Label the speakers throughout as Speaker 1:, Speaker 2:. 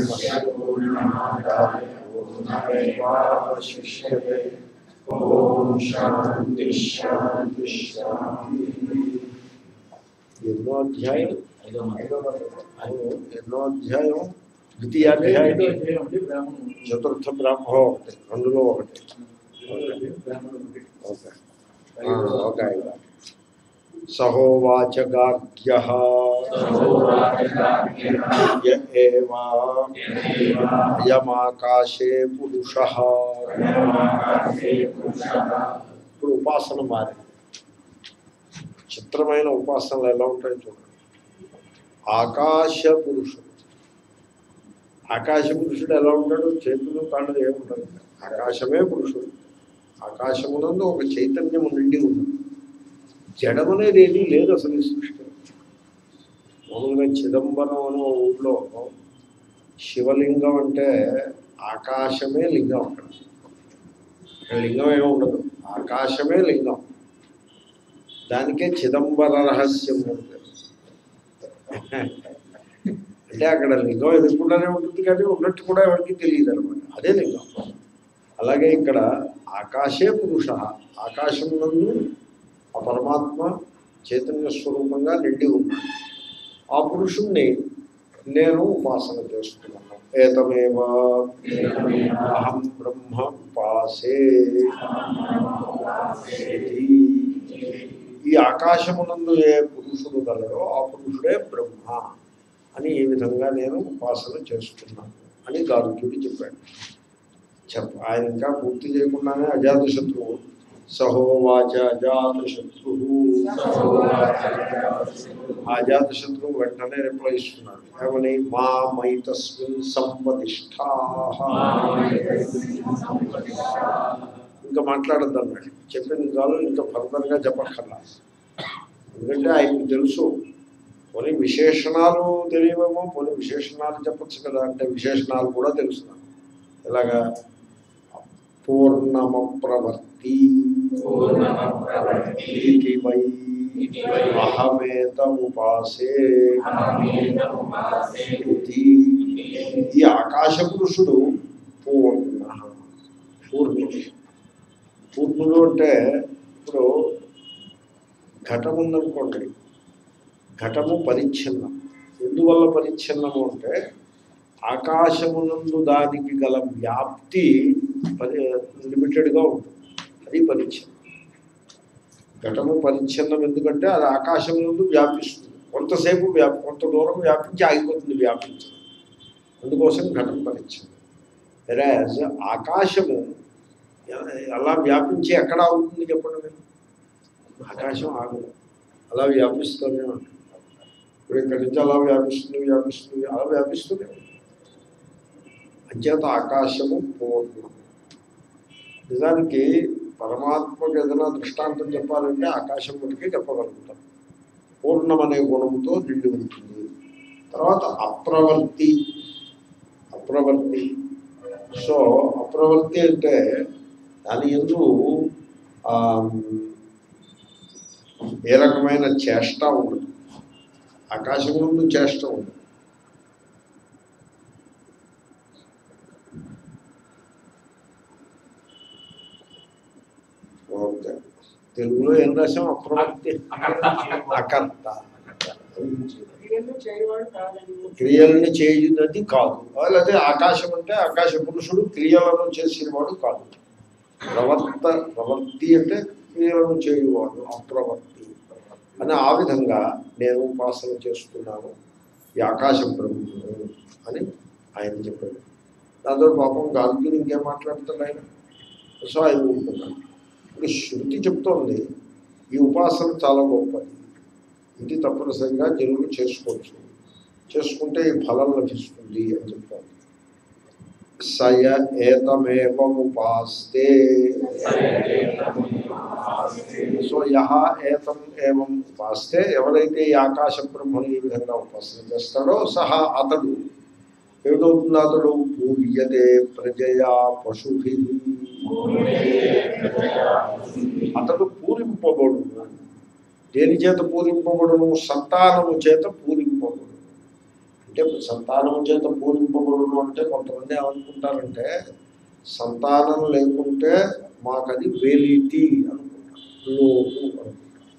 Speaker 1: పూర్ణమాదాయ పూర్ణమేవాశిష్యతే ఓం శాంతి శాంతి శాంతి
Speaker 2: ఎన్నో అధ్యాయం
Speaker 3: ఐదో మాట.
Speaker 2: అవును, ఎన్నో అధ్యాయం ద్వితీయాధ్యాయం చతుర్థ బ్రాహ్మ ఒకటి రెండులో ఒకటి ఓకే ఆ, ఓకే సహోవాచ గార్గ్య య ఏవా అయమాకాశే పురుష ఇప్పుడు ఉపాసన మారి చిత్రమైన ఉపాసనలు ఎలా ఉంటాయో చూడండి ఆకాశ పురుషుడు ఆకాశ పురుషుడు ఎలా ఉంటాడు చేతులు కాళ్ళు ఏముండదు ఆకాశమే పురుషుడు ఆకాశమునందు ఒక చైతన్యము నిండి ఉంది జడమనేది ఏదీ లేదు అసలు ఈ సృష్టిలో మామూలుగా చిదంబరం అనే ఓ ఊళ్ళో శివలింగం అంటే ఆకాశమే లింగం అక్కడ ఇక్కడ లింగం ఏమి ఉండదు ఆకాశమే లింగం దానికే చిదంబర రహస్యం అని పేరు. అంటే అక్కడ లింగం ఎదుర్కొండానే ఉంటుంది కానీ ఉన్నట్టు కూడా ఎవరికి తెలియదు అనమాట అదే లింగం అలాగే ఇక్కడ ఆకాశే పురుష ఆకాశమునందు ఆ పరమాత్మ చైతన్య స్వరూపంగా నిండి ఉన్నాడు ఆ పురుషుణ్ణి నేను ఉపాసన చేస్తున్నాను ఏతమేవ అహం బ్రహ్మ ఉపాసే ఇది. ఈ ఆకాశమునందు ఏ పురుషుడు గలడో ఆ పురుషుడే బ్రహ్మ అని ఈ విధంగా నేను ఉపాసన చేస్తున్నాను అని గార్గ్యుడు చెప్పాడు చెప్ప ఆయన ఇంకా పూర్తి చేయకుండానే అజాతశత్రువు సహోవాచ అజాతశత్రు అజాతశత్రువు వెంటనే రిప్లై ఇస్తున్నాడు ఏమని మా మైతస్మిన్ సంపతిష్టా ఇంకా మాట్లాడద్దు అన్నాడు చెప్పింది కాదు ఇంకా ఫర్దర్గా చెప్పక్కర్లా ఎందుకంటే ఆయనకు తెలుసు కొన్ని విశేషణాలు తెలియవేమో కొన్ని విశేషణాలు చెప్పచ్చు కదా అంటే విశేషణాలు కూడా తెలుసు నాకు. ఎలాగా పూర్ణమ ప్రవర్తి ఇది వై అహమేత ఉపాసే ఇది. ఈ ఆకాశ పురుషుడు పూర్ణ పూర్ణుడు పూర్ణుడు అంటే ఇప్పుడు ఘటం ఉందనుకోండి ఘటము పరిచ్ఛిన్నం ఎందువల్ల పరిచ్ఛిన్నము అంటే ఆకాశమునందు దానికి గల వ్యాప్తి పరి లిమిటెడ్గా ఉంటుంది అది పరిచ్ఛిన్నం ఘటము పరిచ్ఛిన్నం ఎందుకంటే అది ఆకాశం నుండి వ్యాపిస్తుంది కొంతసేపు వ్యాప కొంత దూరం వ్యాపించి ఆగిపోతుంది వ్యాపించడం అందుకోసం ఘటం పరిచ్ఛిన్నం వెరాజ్ ఆకాశము ఎ- అలా వ్యాపించి ఎక్కడ అవుతుంది చెప్పండి మీరు ఆకాశం ఆగదు అలా వ్యాపిస్తూనే ఉంటుంది ఇప్పుడు ఇక్కడి నుంచి అలా వ్యాపిస్తుంది వ్యాపిస్తుంది అలా వ్యాపిస్తూనే ఉంటుంది అంచేత ఆకాశము పూర్ణం నిజానికి పరమాత్మకు ఏదైనా దృష్టాంతం చెప్పాలంటే ఆకాశం మటుకే చెప్పగలుగుతాం పూర్ణం అనే గుణంతో నిండి ఉంటుంది తర్వాత అప్రవర్తి అప్రవర్తి సో అప్రవర్తి అంటే దాని ఎందు ఆ, ఏ రకమైన చేష్ట ఉండదు ఆకాశం ముందు చేష్ట ఉండదు ఓకే తెలుగులో ఏం రాసాం అప్రవర్తి అకర్త క్రియలను చేయున్నది కాదు లేకపోతే ఆకాశం అంటే ఆకాశ పురుషుడు క్రియలను చేసేవాడు కాదు ప్రవర్త ప్రవర్తి అంటే క్రియలను చేయువాడు అప్రవర్తి అని ఆ విధంగా నేను ఉపాసన చేస్తున్నాను ఈ ఆకాశ బ్రహ్మను అని ఆయన చెప్పాడు దాంతో పాపం గాంధీని ఇంకేం మాట్లాడుతాడు ఆయన సో ఆయన ఊరుకున్నాడు ఇప్పుడు శృతి చెప్తోంది ఈ ఉపాసన చాలా గొప్పది ఇది తప్పనిసరిగా జనులు చేసుకోవచ్చు చేసుకుంటే ఈ ఫలం లభిస్తుంది అని చెప్తాను సయ ఏతమేవముపాస్తే సో యహ ఏతం ఏవం ఉపాస్తే ఎవరైతే ఈ ఆకాశ బ్రహ్మను ఈ విధంగా ఉపాసన చేస్తాడో సహా అతడు ఏమిటవుతుంది అతడు పూర్యతే ప్రజయా పశుభి అతడు పూరింపబడు దేని చేత పూరింపబడును సంతానము చేత పూరింపబడు అంటే సంతానము చేత పూరింపబడు ఉండకూడదు అంటే కొంతమంది ఏమనుకుంటారంటే సంతానం లేకుంటే మాకది వెలితి అనుకుంటారు లోపు అనుకుంటారు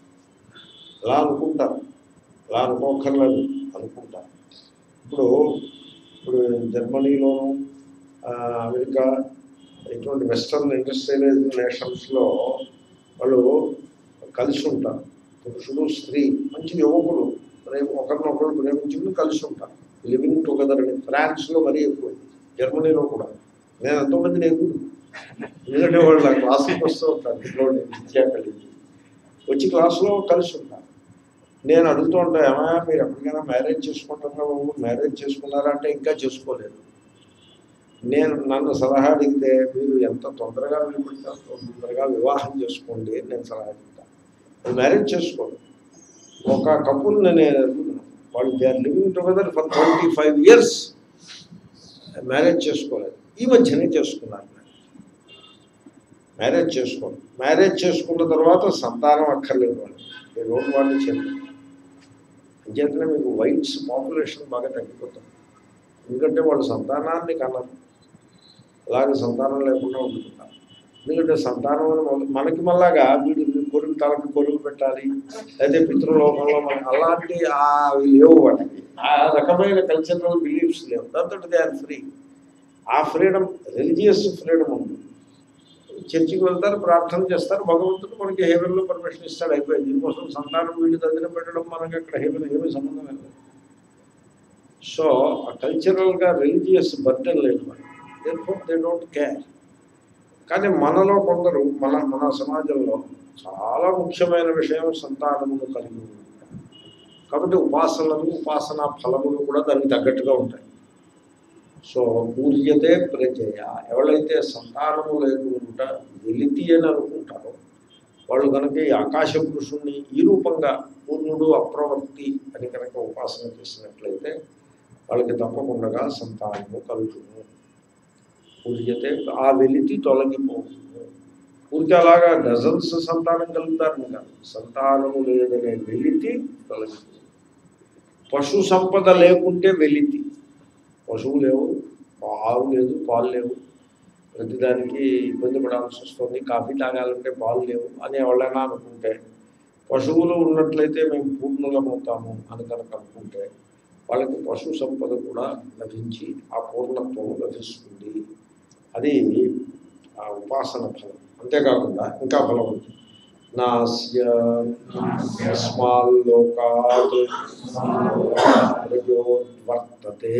Speaker 2: అలా అనుకుంటారు అలా అనుకోకర్లేదు అనుకుంటారు ఇప్పుడు ఇప్పుడు జర్మనీలోను ఆ, అమెరికా ఇటువంటి వెస్టర్న్ ఇండస్ట్రియలైజ్డ్ నేషన్స్లో వాళ్ళు కలిసి ఉంటారు పురుషుడు స్త్రీ మంచి యువకులు ప్రేమ ఒకరినొకరు ప్రేమించుకుని కలిసి ఉంటారు లివింగ్ టుగెదర్ అని ఫ్రాన్స్లో మరీ ఎక్కువ జర్మనీలో కూడా నేను ఎంతోమంది నేను ఎందుకంటే వాళ్ళు నా క్లాసులకు వస్తూ ఉంటారు ఇంట్లో విద్యాకళికి వచ్చి క్లాసులో కలిసి ఉంటారు నేను అడుగుతూ ఉంటా ఏమయ్యా మీరు ఎప్పటికైనా మ్యారేజ్ చేసుకుంటారా బాబు మ్యారేజ్ చేసుకున్నారా అంటే ఇంకా చేసుకోలేదు నేను నన్ను సలహా అడిగితే మీరు ఎంత తొందరగా వీలుపడితే అంత తొందరగా వివాహం చేసుకోండి అని నేను సలహా చెప్తాను మ్యారేజ్ చేసుకోండి ఒక కపుల్ నేను అడుగుతున్నాను వాళ్ళు they are living together for twenty five years marriage చేసుకోలేదు ఈ మధ్యనే చేసుకున్నారు మ్యారేజ్ చేసుకోండి మ్యారేజ్ చేసుకున్న తర్వాత సంతానం అక్కర్లేదు వాళ్ళు ఈ రోజు వాళ్ళు చెప్పారు అంచేతనే మీకు వైట్స్ పాపులేషన్ బాగా తగ్గిపోతుంది ఎందుకంటే వాళ్ళు సంతానాన్ని కన్నారు అలాగే సంతానం లేకుండా ఉంటున్నారు ఎందుకంటే సంతానం అని మొదలు- మనకి మళ్ళాగా వీడు కొరుగు తలకి కొరుగు పెట్టాలి అయితే పితృలోకంలో మన అలాంటి ఆ అవి లేవు వాళ్ళకి ఆ రకమైన కల్చరల్ బిలీఫ్స్ లేవు దాంతో they are free ah freedom religious freedom ఉంది చర్చికి వెళ్తారు ప్రార్థన చేస్తారు భగవంతుడు మనకి హేవెన్లో పర్మిషన్ ఇస్తాడు అయిపోయింది దీనికోసం సంతానం వీళ్ళు దగ్గర పెట్టడం మనకి అక్కడ హేవెన్ ఏమీ సంబంధం లేదు సో ఆ కల్చరల్గా రిలీజియస్ బర్డెన్ లేదు మనకి దే డోంట్ కేర్ కానీ మనలో కొందరు మన మన సమాజంలో చాలా ముఖ్యమైన విషయం సంతానమును కలిగి ఉంది కాబట్టి ఉపాసనలు ఉపాసనా ఫలములు కూడా దానికి తగ్గట్టుగా ఉంటాయి సో పూర్యతే ప్రజయ ఎవరైతే సంతానము లేకుండా వెలితి అని అనుకుంటారో వాళ్ళు కనుక ఈ ఆకాశ పురుషుణ్ణి ఈ రూపంగా పూర్ణుడు అప్రవర్తి అని కనుక ఉపాసన చేసినట్లయితే వాళ్ళకి తప్పకుండా సంతానము కలుగుతుంది పూర్యతే ఆ వెలితి తొలగిపోతుంది పూర్తి అలాగా డజన్స్ సంతానం కలుగుతారని కాదు సంతానము లేదనే వెలితి తొలగిపోతుంది పశు సంపద లేకుంటే వెలితి పశువు లేవు ఆవు లేదు పాలు లేవు ప్రతిదానికి ఇబ్బంది పడాల్సి వస్తుంది కాఫీ తాగాలంటే పాలు లేవు అని ఎవరైనా అనుకుంటే పశువులు ఉన్నట్లయితే మేము పూర్ణులమవుతాము అని కనుక అనుకుంటే వాళ్ళకి పశు సంపద కూడా లభించి ఆ పూర్ణత్వం లభిస్తుంది అది ఆ ఉపాసన ఫలం అంతేకాకుండా ఇంకా ఫలం ఉంది నాస్య యస్మాల్లోకాత్ ప్రయోద్వర్తతే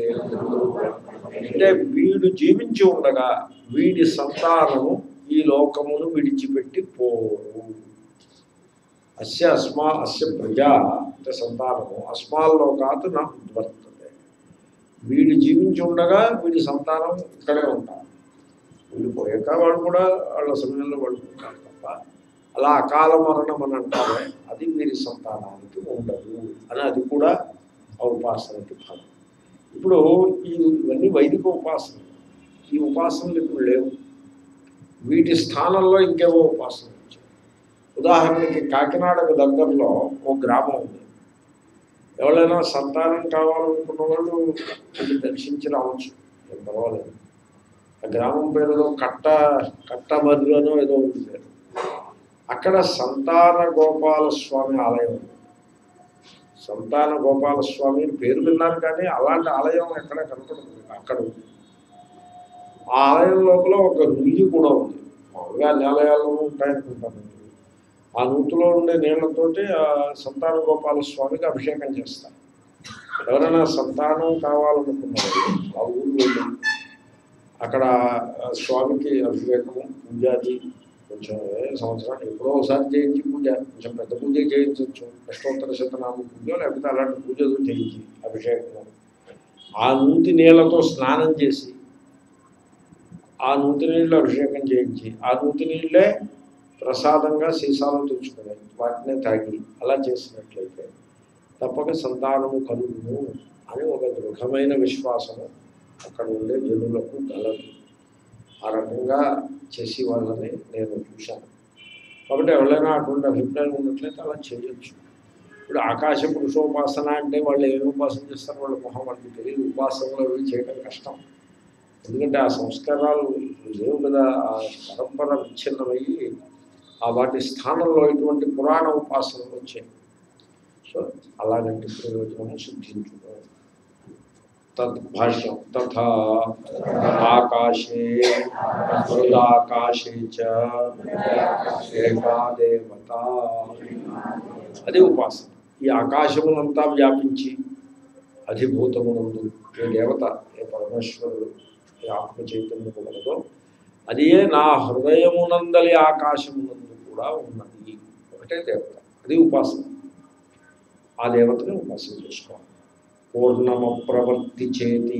Speaker 2: అంటే వీడు జీవించి ఉండగా వీడి సంతానము ఈ లోకమును విడిచిపెట్టి పోరు అస్య అస్మా అస్య ప్రజా అంటే సంతానము అస్మాల్లోకాత్ నా ఉద్వర్తతే వీడు జీవించి ఉండగా వీడి సంతానం ఇక్కడే ఉంటారు వీళ్ళు పోయాక వాళ్ళు కూడా వాళ్ళ సమయంలో వాళ్ళు ఉంటారు తప్ప అలా అకాల మరణం అని అంటారే అది వీరి సంతానానికి ఉండదు అని అది కూడా ఆ ఉపాసనకి ఫలం ఇప్పుడు ఈ ఇవన్నీ వైదిక ఉపాసన ఈ ఉపాసనలు ఇప్పుడు లేవు వీటి స్థానంలో ఇంకేవో ఉపాసన వచ్చాయి ఉదాహరణకి కాకినాడకు దగ్గరలో ఓ గ్రామం ఉంది ఎవరైనా సంతానం కావాలనుకున్న వాళ్ళు వెళ్ళి దర్శించి రావచ్చు ఏం పర్వాలేదు ఆ గ్రామం పేరులో కట్ట కట్టమర్రులో ఏదో ఉంది పేరు అక్కడ సంతాన గోపాల స్వామి ఆలయం ఉంది సంతాన గోపాల స్వామి అని పేరు విన్నారు కానీ అలాంటి ఆలయం ఎక్కడ కనపడుతుంది అక్కడ ఉంది ఆ ఆలయం లోపల ఒక నుయ్యి కూడా ఉంది మామూలుగా అన్ని ఆలయాల్లోనూ ఉంటాయనుకుంటాను ఆ నూతిలో ఉండే నీళ్లతోటి ఆ సంతాన గోపాల స్వామికి అభిషేకం చేస్తారు ఎవరైనా సంతానం కావాలనుకున్నారు ఆ ఊరు వెళ్ళి అక్కడ ఆ స్వామికి అభిషేకము పూజాది కొంచెం ఏ సంవత్సరాలు ఎప్పుడో ఒకసారి చేయించి పూజ కొంచెం పెద్ద పూజ చేయించవచ్చు అష్టోత్తర శతనామ పూజ లేకపోతే అలాంటి పూజలు చేయించి అభిషేకము ఆ నూతి నీళ్లతో స్నానం చేసి ఆ నూతి నీళ్ళు అభిషేకం చేయించి ఆ నూతి నీళ్ళే ప్రసాదంగా సీసాలు తెచ్చుకుని వాటినే తాగి అలా చేసినట్లయితే తప్పక సంతానము కలుగును అని ఒక దృఢమైన విశ్వాసము అక్కడ ఉండే జనులకు గలదు ఆ రకంగా చేసి వాళ్ళని నేను చూశాను కాబట్టి ఎవరైనా అటువంటి అభిప్రాయం ఉన్నట్లయితే అలా చేయొచ్చు ఇప్పుడు ఆకాశ పురుషోపాసన అంటే వాళ్ళు ఏమి ఉపాసన చేస్తారు వాళ్ళ మొహం వాళ్ళకి తెలియదు ఉపాసనలు అవి చేయడం కష్టం ఎందుకంటే ఆ సంస్కారాలు లేవు కదా ఆ పరంపర విచ్ఛిన్నమయ్యి ఆ వాటి స్థానంలో ఇటువంటి పురాణ ఉపాసనలు వచ్చాయి సో అలాగంటి ప్రయోజనము సిద్ధించుకో తద్భాష్యం తథా ఆకాశే మృదాకాశే చ ఏకా దేవత అది ఉపాసన ఈ ఆకాశమునంతా వ్యాపించి అధిభూతమునందు ఏ దేవత ఏ పరమేశ్వరుడు ఏ ఆత్మ చైతన్యము కలదో అదియే నా హృదయమునందలి ఆకాశమునందు కూడా ఉన్నది ఒకటే దేవత అది ఉపాసన ఆ దేవతని ఉపాసన చేసుకోవాలి పూర్ణమ ప్రవర్తి చేతి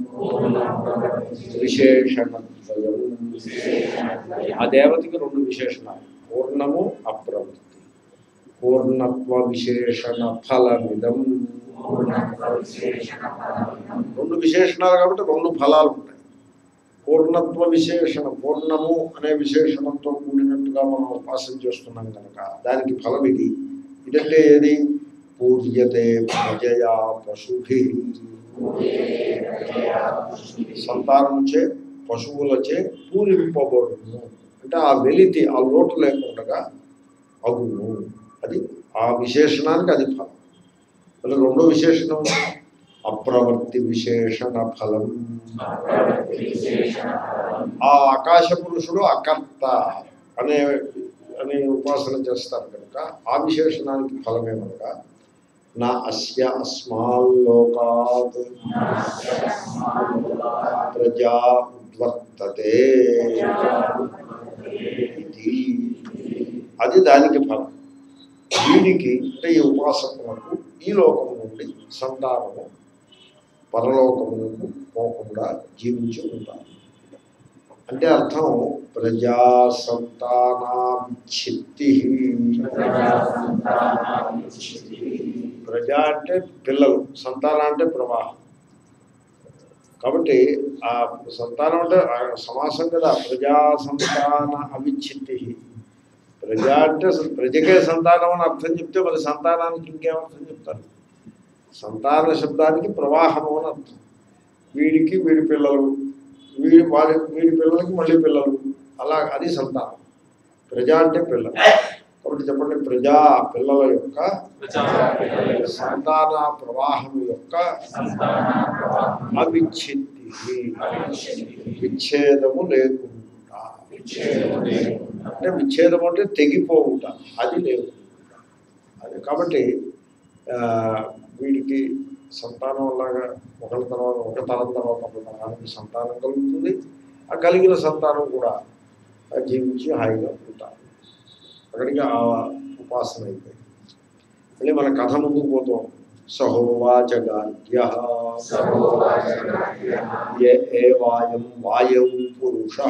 Speaker 2: విశేషణద్వయం ఆ దేవతకి రెండు విశేషణాలు పూర్ణము అప్రవృత్తి పూర్ణత్వ విశేషణ ఫలమిదం రెండు విశేషణాలు కాబట్టి రెండు ఫలాలు ఉంటాయి పూర్ణత్వ విశేషణ పూర్ణము అనే విశేషణంతో కూడినట్టుగా మనం ఉపాసన చేస్తున్నాం కనుక దానికి ఫలం ఇది ఇదంటే ఏది పూజ్యతే ప్రజయా పశుభి సంతానంచే పశువులచే పూరింపబడును అంటే ఆ వెలితి ఆ లోటు లేకుండా అగును అది ఆ విశేషణానికి అది ఫలం మళ్ళీ రెండో విశేషణం అప్రవర్తి విశేషణ ఫలం ఆ ఆకాశ పురుషుడు అకర్త అనే అనే ఉపాసన చేస్తారు కనుక ఆ విశేషణానికి ఫలమేమనగా నా అస్య అస్మాల్లోకాత్ ప్రజా ఉద్వర్తతే ఇది అది దానికి ఫలం వీడికి అంటే ఈ ఉపాసకులకు ఈ లోకము నుండి సంతానము పరలోకమునకు పోకుండా జీవించి ఉంటారు అంటే అర్థం ప్రజా సంతానాభిచ్చిత్తి ప్రజ అంటే పిల్లలు సంతానం అంటే ప్రవాహం కాబట్టి ఆ సంతానం అంటే ఆ సమాసం కదా ప్రజా సంతాన అవిచ్ఛిత్తి ప్రజ అంటే అసలు ప్రజకే సంతానం అని అర్థం చెప్తే మరి సంతానానికి ఇంకేమర్థం చెప్తారు సంతాన శబ్దానికి ప్రవాహము అని అర్థం వీడికి వీడి పిల్లలు వీడి వారి వీడి పిల్లలకి మళ్ళీ పిల్లలు అలా అది సంతానం ప్రజ అంటే పిల్లలు కాబట్టి చెప్పండి ప్రజా పిల్లల యొక్క సంతాన ప్రవాహం యొక్క అవిచ్ఛిత్తి విచ్ఛేదము లేకుండా అంటే విచ్ఛేదం అంటే తెగిపోవుట అది లేదు అది కాబట్టి ఆ, వీడికి సంతానం లాగా ఒకరి తర్వాత ఒక తరం తర్వాత ఒక తరానికి సంతానం కలుగుతుంది ఆ కలిగిన సంతానం కూడా ఆ జీవించి హాయిగా ఉంటారు అక్కడికి ఆ ఉపాసన అయిపోయింది మళ్ళీ మన కథ ముందుకు పోతాం సహోవాచ గార్గ్య ఏ ఏవాయం వాయవు పురుష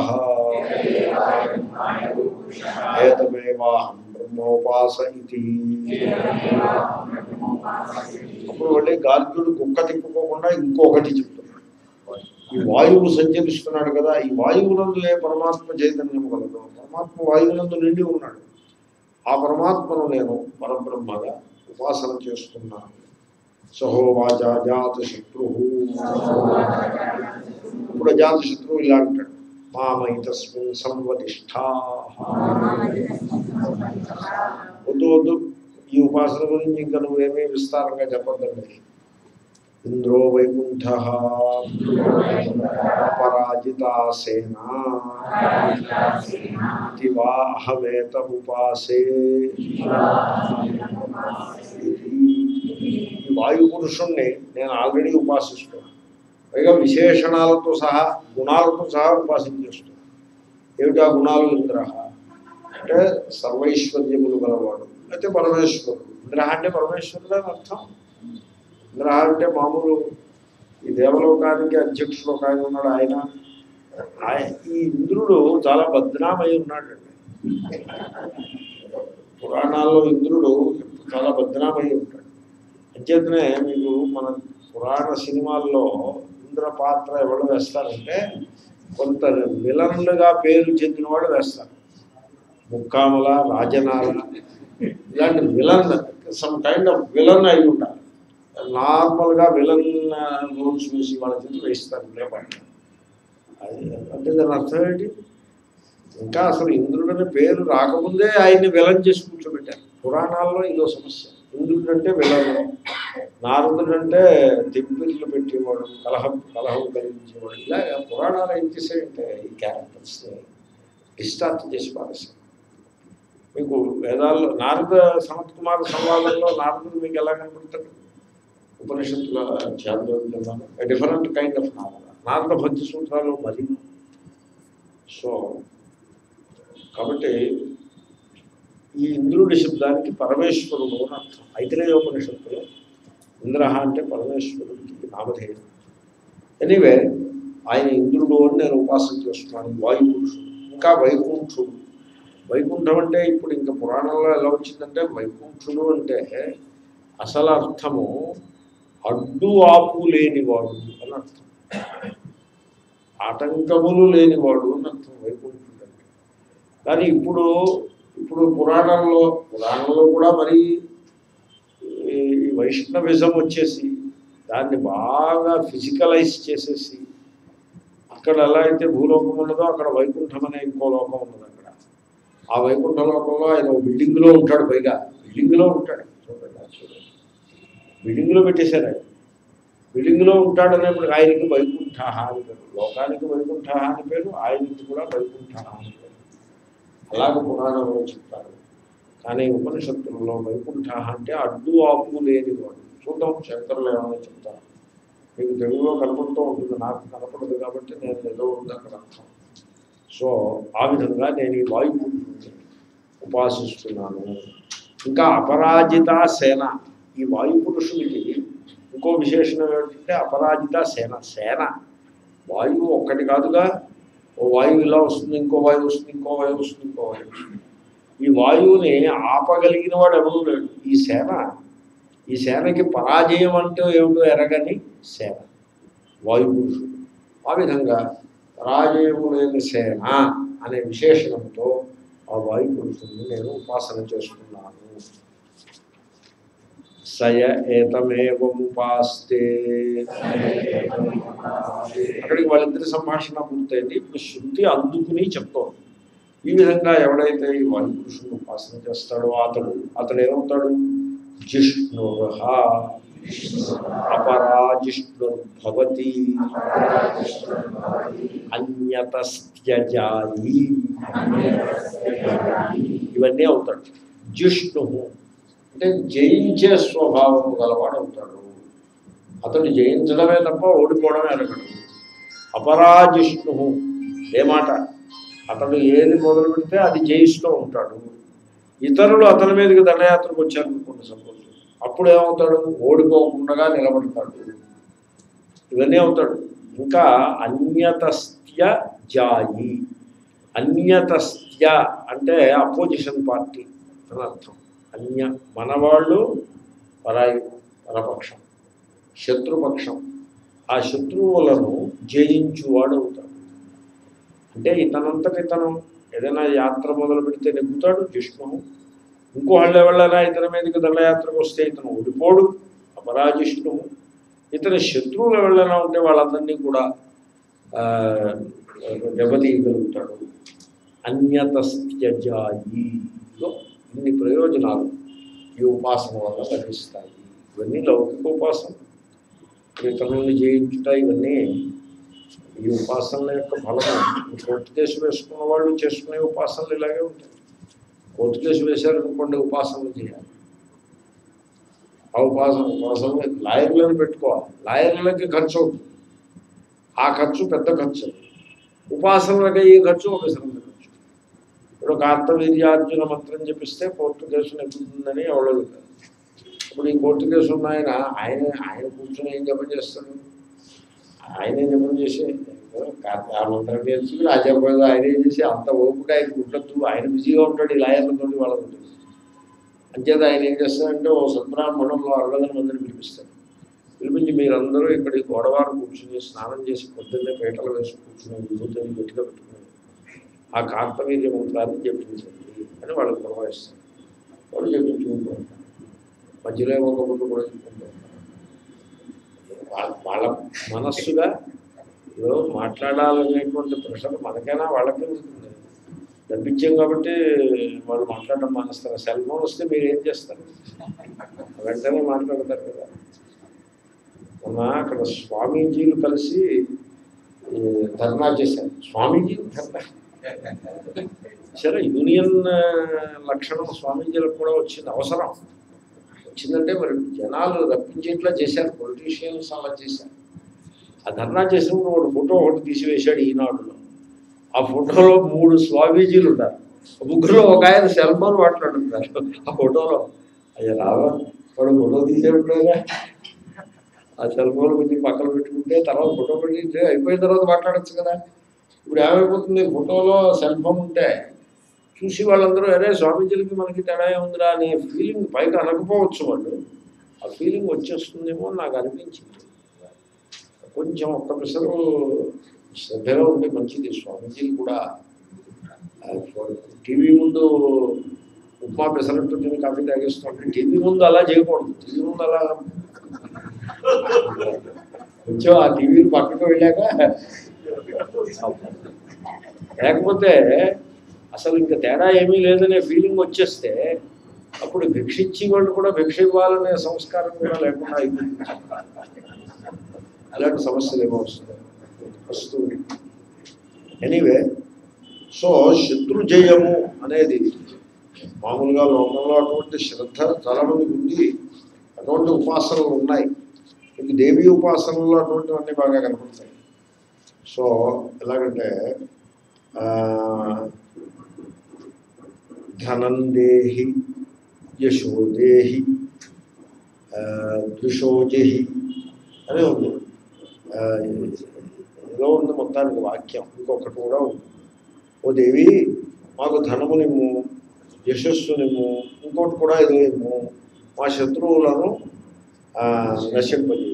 Speaker 2: ఏతమేవాహం బ్రహ్మోపాస ఇది అప్పుడు మళ్ళీ గార్గ్యుడు కుక్క తిప్పుకోకుండా ఇంకొకటి చెప్తున్నాడు ఈ వాయువు సంచరిస్తున్నాడు కదా ఈ వాయువునందు ఏ పరమాత్మ చైతన్యం కలదు పరమాత్మ వాయువునందు నిండి ఉన్నాడు ఆ పరమాత్మను నేను పరబ్రహ్మగా ఉపాసన చేస్తున్నాను సహోవాచ జాత శత్రు ఇప్పుడు జాత శత్రువు ఇలా అంటాడు మామై తస్మిన్ సంవదిష్ఠా వద్దు వద్దు ఈ ఉపాసన గురించి ఇంకా నువ్వేమీ విస్తారంగా చెప్పద్దండి ఇంద్రో వైకుంఠ అపరాజితా సేనా ఇది వా అహమేత ఉపాసే ఈ వాయు పురుషుణ్ణి నేను ఆల్రెడీ ఉపాసిస్తున్నాను పైగా విశేషణాలతో సహా గుణాలతో సహా ఉపాసన చేస్తున్నాను ఏమిటా గుణాలు ఇంద్ర అంటే సర్వైశ్వర్యములు గలవాడు అయితే పరమేశ్వరుడు ఇంద్ర అంటే పరమేశ్వరుడు అని అర్థం ఇంద్ర అంటే మామూలు ఈ దేవలోకానికి అధ్యక్షుడు ఒక ఆయన ఉన్నాడు ఆయన ఆయ- ఈ ఇంద్రుడు చాలా బద్నామై ఉన్నాడండి పురాణాల్లో ఇంద్రుడు చాలా బద్నామై ఉంటాడు అంచేతనే మీకు మన పురాణ సినిమాల్లో ఇంద్ర పాత్ర ఎవరు వేస్తారంటే కొంత విలన్లుగా పేరు చెందిన వాడు వేస్తారు ముక్కాముల రాజనాల ఇలాంటి villain some kind of villain అయి ఉండాలి నార్మల్గా విలన్ రోల్స్ వేసి వాళ్ళ చేతి వేస్తారు లేపండి అది అంటే దాని అర్థం ఏంటి ఇంకా అసలు ఇంద్రుడు అనే పేరు రాకముందే ఆయన్ని విలన్ చేసి కూర్చోబెట్టారు పురాణాల్లో ఇదో సమస్య ఇంద్రుడు అంటే విలను నారదుడు అంటే తిప్పిర్లు పెట్టేవాడు కలహం కలహం కలిగించేవాడు ఇలా పురాణాలు ఏం చేశాయంటే ఈ క్యారెక్టర్స్ని డిస్టార్ట్ చేసి పారేశారు మీకు వేదాల్లో నారద సనత్ కుమార సంవాదంలో నారదుడు మీకు ఎలా కనపడతాడు ఉపనిషత్తుల చాంద్రోగ్యంలో different kind of Narada Narada భక్తి సూత్రాలు మరి సో కాబట్టి ఈ ఇంద్రుడి శబ్దానికి పరమేశ్వరుడు అని అర్థం ఐతిరేయోపనిషత్తులో ఇంద్ర అంటే పరమేశ్వరుడికి నామధేయం ఎనీవే ఆయన ఇంద్రుడు అని నేను ఉపాసన చేస్తున్నాను వాయుపురుషుడు ఇంకా వైకుంఠుడు వైకుంఠం అంటే ఇప్పుడు ఇంకా పురాణంలో ఎలా వచ్చిందంటే వైకుంఠుడు అంటే అసలు అర్థము అడ్డు ఆపు లేనివాడు అని అర్థం ఆటంకములు లేనివాడు అని అర్థం వైకుంఠుడు అంటే కానీ ఇప్పుడు ఇప్పుడు పురాణంలో పురాణంలో కూడా మరి ఈ వైష్ణవిజం వచ్చేసి దాన్ని బాగా ఫిజికలైజ్ చేసేసి అక్కడ ఎలా అయితే భూలోకం ఉన్నదో అక్కడ వైకుంఠం అనే ఇంకో లోకం ఉన్నది అక్కడ ఆ వైకుంఠ లోకంలో ఆయన ఒక బిల్డింగ్లో ఉంటాడు పైగా బిల్డింగ్లో ఉంటాడు చూడండి ఆ చూడండి బిల్డింగ్లో పెట్టేశారు ఆయన బిల్డింగ్లో ఉంటాడనేప్పుడు ఆయనకి వైకుంఠ అని పేరు లోకానికి వైకుంఠ అని పేరు ఆయనకి కూడా వైకుంఠ అని పేరు అలాగే పురాణంలో చెప్తారు కానీ ఉపనిషత్తులలో వైకుంఠ అంటే అడ్డు ఆపు లేనివాడు చూద్దాం శంకరులు ఏమైనా చెప్తారు మీకు తెలుగులో కనపడుతూ ఉంటుంది నాకు కనపడదు కాబట్టి నేను ఏదో ఉంది అక్కడ అర్థం సో ఆ విధంగా నేను ఈ వాయుపురుషుడిని ఉపాసిస్తున్నాను ఇంకా అపరాజిత సేన ఈ వాయుపురుషుడికి ఇంకో విశేషణం ఏమిటంటే అపరాజిత సేన సేన వాయువు ఒక్కటి కాదుగా ఓ వాయువు ఇలా వస్తుంది ఇంకో వాయువు వస్తుంది ఇంకో వాయువు వస్తుంది ఇంకో వాయువు వస్తుంది ఈ వాయువుని ఆపగలిగిన వాడు ఎవరు లేడు ఈ సేన ఈ సేనకి పరాజయం అంటే ఏమిటో ఎరగని సేన వాయుపురుషుడు ఆ విధంగా పరాజయము లేని సేన అనే విశేషణంతో ఆ వాయుపురుషుడిని నేను ఉపాసన చేస్తున్నాను సయ ఏతమేవముపాస్తే అక్కడికి వాళ్ళిద్దరి సంభాషణ పూర్తయింది ఇప్పుడు శృతి అందుకుని చెప్తోంది ఈ విధంగా ఎవడైతే ఈ వాయుపురుషుని ఉపాసన చేస్తాడో అతడు అతడు ఏమవుతాడు జిష్ణుర్హ అపరాజిష్ణుర్భవతి అన్యతస్త్యజాయి ఇవన్నీ అవుతాడు జిష్ణు అంటే జయించే స్వభావం గలవాడు అవుతాడు అతడు జయించడమే తప్ప ఓడిపోవడమే అనగడు అపరాజిష్ణు ఏ మాట అతడు ఏది మొదలు పెడితే అది జయిస్తూ ఉంటాడు ఇతరులు అతని మీదకి దండయాత్రకు వచ్చారనుకోండి సపోజ్ అప్పుడు ఏమవుతాడు ఓడిపోకుండా నిలబడతాడు ఇవన్నీ అవుతాడు ఇంకా అన్యతస్త్య జాయి అన్యతస్త్య అంటే అపోజిషన్ పార్టీ అని అర్థం అన్య మనవాళ్ళు పరాయి పరపక్షం శత్రుపక్షం ఆ శత్రువులను జయించువాడు అవుతాడు అంటే ఇతనంతట ఇతను ఏదైనా యాత్ర మొదలు పెడితే నెగ్గుతాడు జిష్ణువు ఇంకో వాళ్ళు ఎవరైనా ఇతని మీదకి దండయాత్రకు వస్తే ఇతను ఓడిపోడు అపరాజిష్ణువు ఇతని శత్రువులు ఎవరైనా ఉంటే వాళ్ళందరినీ కూడా ఆ, దెబ్బతీయగలుగుతాడు అన్యతస్త్యజాయి ఇదో ఇన్ని ప్రయోజనాలు ఈ ఉపాసన వల్ల లభిస్తాయి ఇవన్నీ లౌకిక ఉపాసన ఇతరులను జయించుట ఇవన్నీ ఈ ఉపాసనల యొక్క ఫలము ఈ కోర్టు కేసు వేసుకున్న వాళ్ళు చేసుకునే ఉపాసనలు ఇలాగే ఉంటాయి కోర్టు కేసు వేశారనుకోండి ఉపాసనలు చేయాలి ఆ ఉపాసన ఉపాసన లాయర్లను పెట్టుకోవాలి లాయర్లకి ఖర్చు అవుతుంది ఆ ఖర్చు పెద్ద ఖర్చు ఉపాసనలకు అయ్యే ఖర్చు ఒక సరైన ఖర్చు ఇప్పుడు కార్తవీర్యార్జున మంత్రం చెప్పిస్తే కోర్టు కేసు నెగ్గుతుందని ఎవరో చెప్పారు ఇప్పుడు ఈ కోర్టు కేసు ఉన్న ఆయన ఆయన ఆయన కూర్చొని ఏం జపం చేస్తాడు ఆయనే జపం చేసి కార్త- ఆ మంత్రం నేర్చుకుని ఆ జపం ఆయనే చేసి అంత ఓపిక ఆయన ఉండొద్దు ఆయన బిజీగా ఉంటాడు ఈ లాయర్లతో వాళ్ళతో అంచేత ఆయన ఏం చేస్తారంటే ఓ సద్బ్రాహ్మణంలో అరవై మందిని పిలిపిస్తారు పిలిపించి మీరందరూ ఇక్కడ ఈ గోడవారు కూర్చుని స్నానం చేసి పొద్దున్నే పీటలు వేసి కూర్చుని విభూతిని గట్టిగా పెట్టుకుని ఆ కార్తవీర్య మంత్రాన్ని జపించండి అని వాళ్ళకి పురమాయిస్తారు వాళ్ళు జపించుకుంటూ ఉంటారు మధ్యలో ఏమో కబుర్లు కూడా చెప్పుకుంటూ ఉంటారు వాళ్ళ వాళ్ళ మనస్సుగా ఇప్పుడు మాట్లాడాలనేటువంటి ప్రెషర్ మనకైనా వాళ్ళకే ఉంటుంది డబ్బిచ్చాం కాబట్టి వాళ్ళు మాట్లాడడం మానేస్తారు సెల్ ఫోన్ వస్తే మీరు ఏం చేస్తారు వెంటనే మాట్లాడతారు కదా మొన్న అక్కడ స్వామీజీలు కలిసి ఈ, ధర్నా చేశారు స్వామీజీలు ధర్నా సరే యూనియన్ ఆ, లక్షణం స్వామీజీలకు కూడా వచ్చింది అవసరం వచ్చిందంటే మరి జనాలు రప్పించేట్లా చేశారు పొలిటీషియన్స్ అలా చేశారు ఆ ధర్నా చేసినప్పుడు ఒకటి ఫోటో ఒకటి తీసివేశాడు ఈనాడులో ఆ ఫోటోలో మూడు స్వామీజీలు ఉన్నారు ముగ్గురులో ఒక ఆయన సెల్ ఫోన్ మాట్లాడుతున్నారు ఆ ఫోటోలో అయ్యా రావా వాడు ఫోటో తీసేప్పుడేగా ఆ సెల్ ఫోన్ కొంచెం పక్కన పెట్టుకుంటే తర్వాత ఫోటో పెట్టి అయిపోయిన తర్వాత మాట్లాడచ్చు కదా ఇప్పుడు ఏమైపోతుంది ఫోటోలో సెల్ ఫోన్ ఉంటే చూసి వాళ్ళందరూ అరే స్వామీజీలకి మనకి తేడా ఉందిరా అనే ఫీలింగ్ పైకి అనకపోవచ్చు వాళ్ళు ఆ ఫీలింగ్ వచ్చేస్తుందేమో అని నాకు అనిపించింది కొంచెం ఒక్క పిసరు శ్రద్ధగా ఉంటే మంచిది స్వామీజీలు కూడా టీవీ ముందు ఉప్మా పెసరట్టు తిని కాఫీ తాగేస్తుంటే టీవీ ముందు అలా చేయకూడదు టీవీ ముందు అలా కొంచెం ఆ టీవీలు పక్కకు వెళ్ళాక లేకపోతే అసలు ఇంకా తేడా ఏమీ లేదనే ఫీలింగ్ వచ్చేస్తే అప్పుడు భిక్షించి వాళ్ళు కూడా భిక్ష ఇవ్వాలనే సంస్కారం కూడా లేకుండా అయిపోతుంది అలాంటి సమస్యలు ఏమో వస్తాయి వస్తుంది ఎనీవే సో శత్రుజయము అనేది మామూలుగా లోకంలో అటువంటి శ్రద్ధ చాలా మందికి ఉంది అటువంటి ఉపాసనలు ఉన్నాయి మీకు దేవీ ఉపాసనలో అటువంటివన్నీ బాగా కనపడతాయి సో ఎలాగంటే ఆ, ధనం దేహి యశోదేహి ఆ, ద్విషోజహి అని ఉంది ఆ, ఏదో ఉంది మొత్తానికి వాక్యం ఇంకొకటి కూడా ఉంది ఓ దేవి మాకు ధనమునిమ్ము యశస్సునిమ్ము ఇంకోటి కూడా ఏదో ఇమ్ము మా శత్రువులను ఆ, నశింపజేయి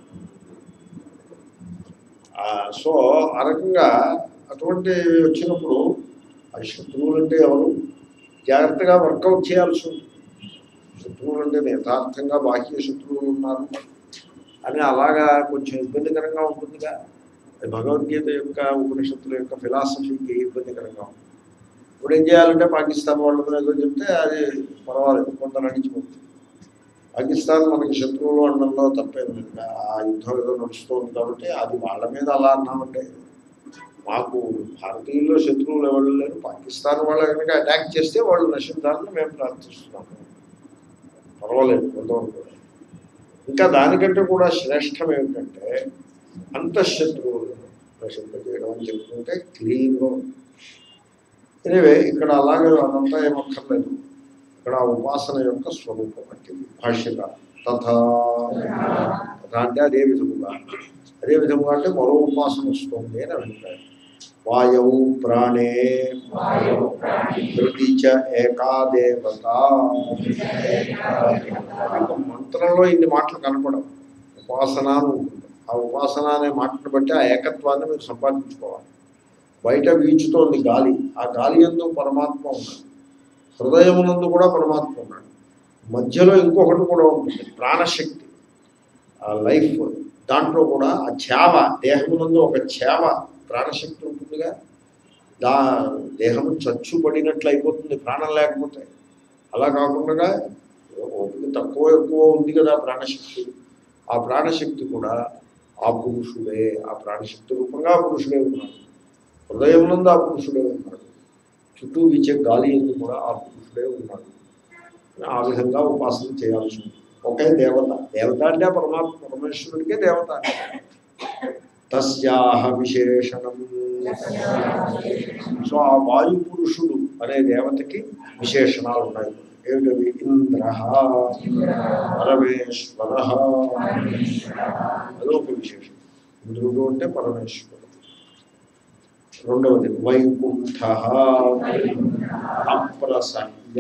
Speaker 2: ఆ, సో ఆ రకంగా అటువంటి వచ్చినప్పుడు ఆ శత్రువులు అంటే ఎవరు జాగ్రత్తగా వర్కౌట్ చేయాల్సి ఉంటుంది శత్రువులు అంటే యథార్థంగా బాహ్య శత్రువులు ఉన్నారు అని అలాగా కొంచెం ఇబ్బందికరంగా ఉంటుందిగా అది భగవద్గీత యొక్క ఉపనిషత్తుల యొక్క ఫిలాసఫీకి ఇబ్బందికరంగా ఉంటుంది ఇప్పుడు ఏం చేయాలంటే పాకిస్తాన్ వాళ్ళతో ఏదో చెప్తే అది పర్వాలేదు కొంత నడిచిపోతుంది పాకిస్తాన్ మనకి శత్రువులు అనడంలో తప్పేం లేదు ఆ యుద్ధం ఏదో నడుస్తుంది కాబట్టి అది వాళ్ళ మీద అలా అన్నామంటే మాకు భారతీయుల్లో శత్రువులు ఎవరు లేరు పాకిస్తాన్ వాళ్ళు కనుక అటాక్ చేస్తే వాళ్ళు నశించాలని మేము ప్రార్థిస్తున్నాము పర్వాలేదు కొంతవరకు ఇంకా దానికంటే కూడా శ్రేష్టం ఏమిటంటే అంతఃశత్రువులను నశింపజేయడం అని చెప్పుకుంటే క్లీన్గా ఎనివే ఇక్కడ అలాగే అదంతా ఏమక్కర్లేదు ఇక్కడ ఆ ఉపాసన యొక్క స్వరూపం అంటే భాష్యక తథా తథా అంటే అదే విధముగా అదే విధముగా అంటే మరో ఉపాసన వస్తుంది అని అభిప్రాయం వాయవు ప్రాణే హృది చ ఏకా దేవత మీకు మంత్రంలో ఇన్ని మాటలు కనపడవు ఉపాసన అని ఉంటుంది ఆ ఉపాసన అనే మాటను బట్టి ఆ ఏకత్వాన్ని మీరు సంపాదించుకోవాలి బయట వీచుతోంది గాలి ఆ గాలి ఎందు పరమాత్మ ఉన్నాడు హృదయమునందు కూడా పరమాత్మ ఉన్నాడు మధ్యలో ఇంకొకటి కూడా ఉంటుంది ప్రాణశక్తి ఆ లైఫ్ దాంట్లో కూడా ఆ చేవ దేహమునందు ఒక చేవ ప్రాణశక్తి ఉంటుందిగా దా దేహము చచ్చుబడినట్లు అయిపోతుంది ప్రాణం లేకపోతే అలా కాకుండా ఓపిక తక్కువ ఎక్కువ ఉంది కదా ప్రాణశక్తి ఆ ప్రాణశక్తి కూడా ఆ పురుషుడే ఆ ప్రాణశక్తి రూపంగా ఆ పురుషుడే ఉన్నాడు హృదయమునందు ఆ పురుషుడే ఉన్నాడు చుట్టూ వీచే గాలి ఎందు కూడా ఆ పురుషుడే ఉన్నాడు ఆ విధంగా ఉపాసన చేయాల్సి ఉంది ఒకే దేవత దేవత అంటే పరమాత్మ పరమేశ్వరుడికే దేవత అంటే తస్యాహ విశేషణం సో ఆ వాయు పురుషుడు అనే దేవతకి విశేషణాలు ఉన్నాయి ఏమిటవి ఇంద్ర పరమేశ్వర అదొక విశేషం ఇంద్రుడు అంటే పరమేశ్వరుడు రెండవది వైకుంఠ అప్రసహ్య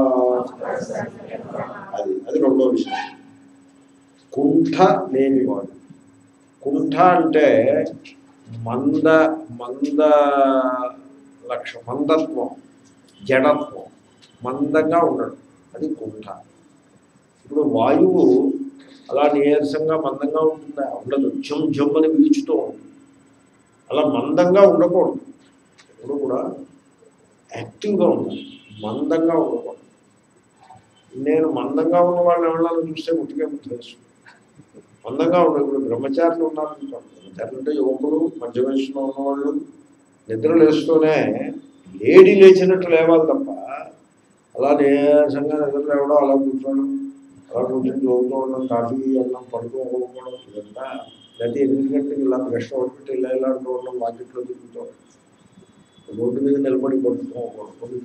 Speaker 2: అది అది రెండో విషయం కుంఠ లేనివాడు కుంఠ అంటే మంద మంద లక్ష మందత్వం జడత్వం మందంగా ఉండడు అది కుంఠ ఇప్పుడు వాయువు అలా నీరసంగా మందంగా ఉంటుందా ఉండదు జం జమ్మని వీచుతూ ఉంటుంది అలా మందంగా ఉండకూడదు ఎప్పుడు కూడా యాక్టివ్గా ఉండాలి మందంగా ఉండకూడదు నేను మందంగా ఉన్న వాళ్ళని ఎవరైనా చూస్తే ముట్టిగా తెలుసు మందంగా ఉన్న ఇప్పుడు బ్రహ్మచారులు ఉన్నారనుకోండి బ్రహ్మచారులు అంటే యువకులు మధ్య వయసులో ఉన్నవాళ్ళు నిద్ర లేస్తూనే లేడీ లేచినట్టు లేవాలి తప్ప అలా నీరసంగా నిద్ర లేవడం అలా కూర్చోవడం అలా కూర్చొని చదువుతూ ఉండడం కాఫీ అన్నం పడుకోకపోవడం ఇదంతా లేకపోతే ఎనిమిది గంటలకు ఇలా బ్రష్ పెట్టి ఇలా ఇలా అంటూ ఉండడం వాకిట్లో తిరుగుతూ రోడ్డు మీద నిలబడి పడుకోకూడదు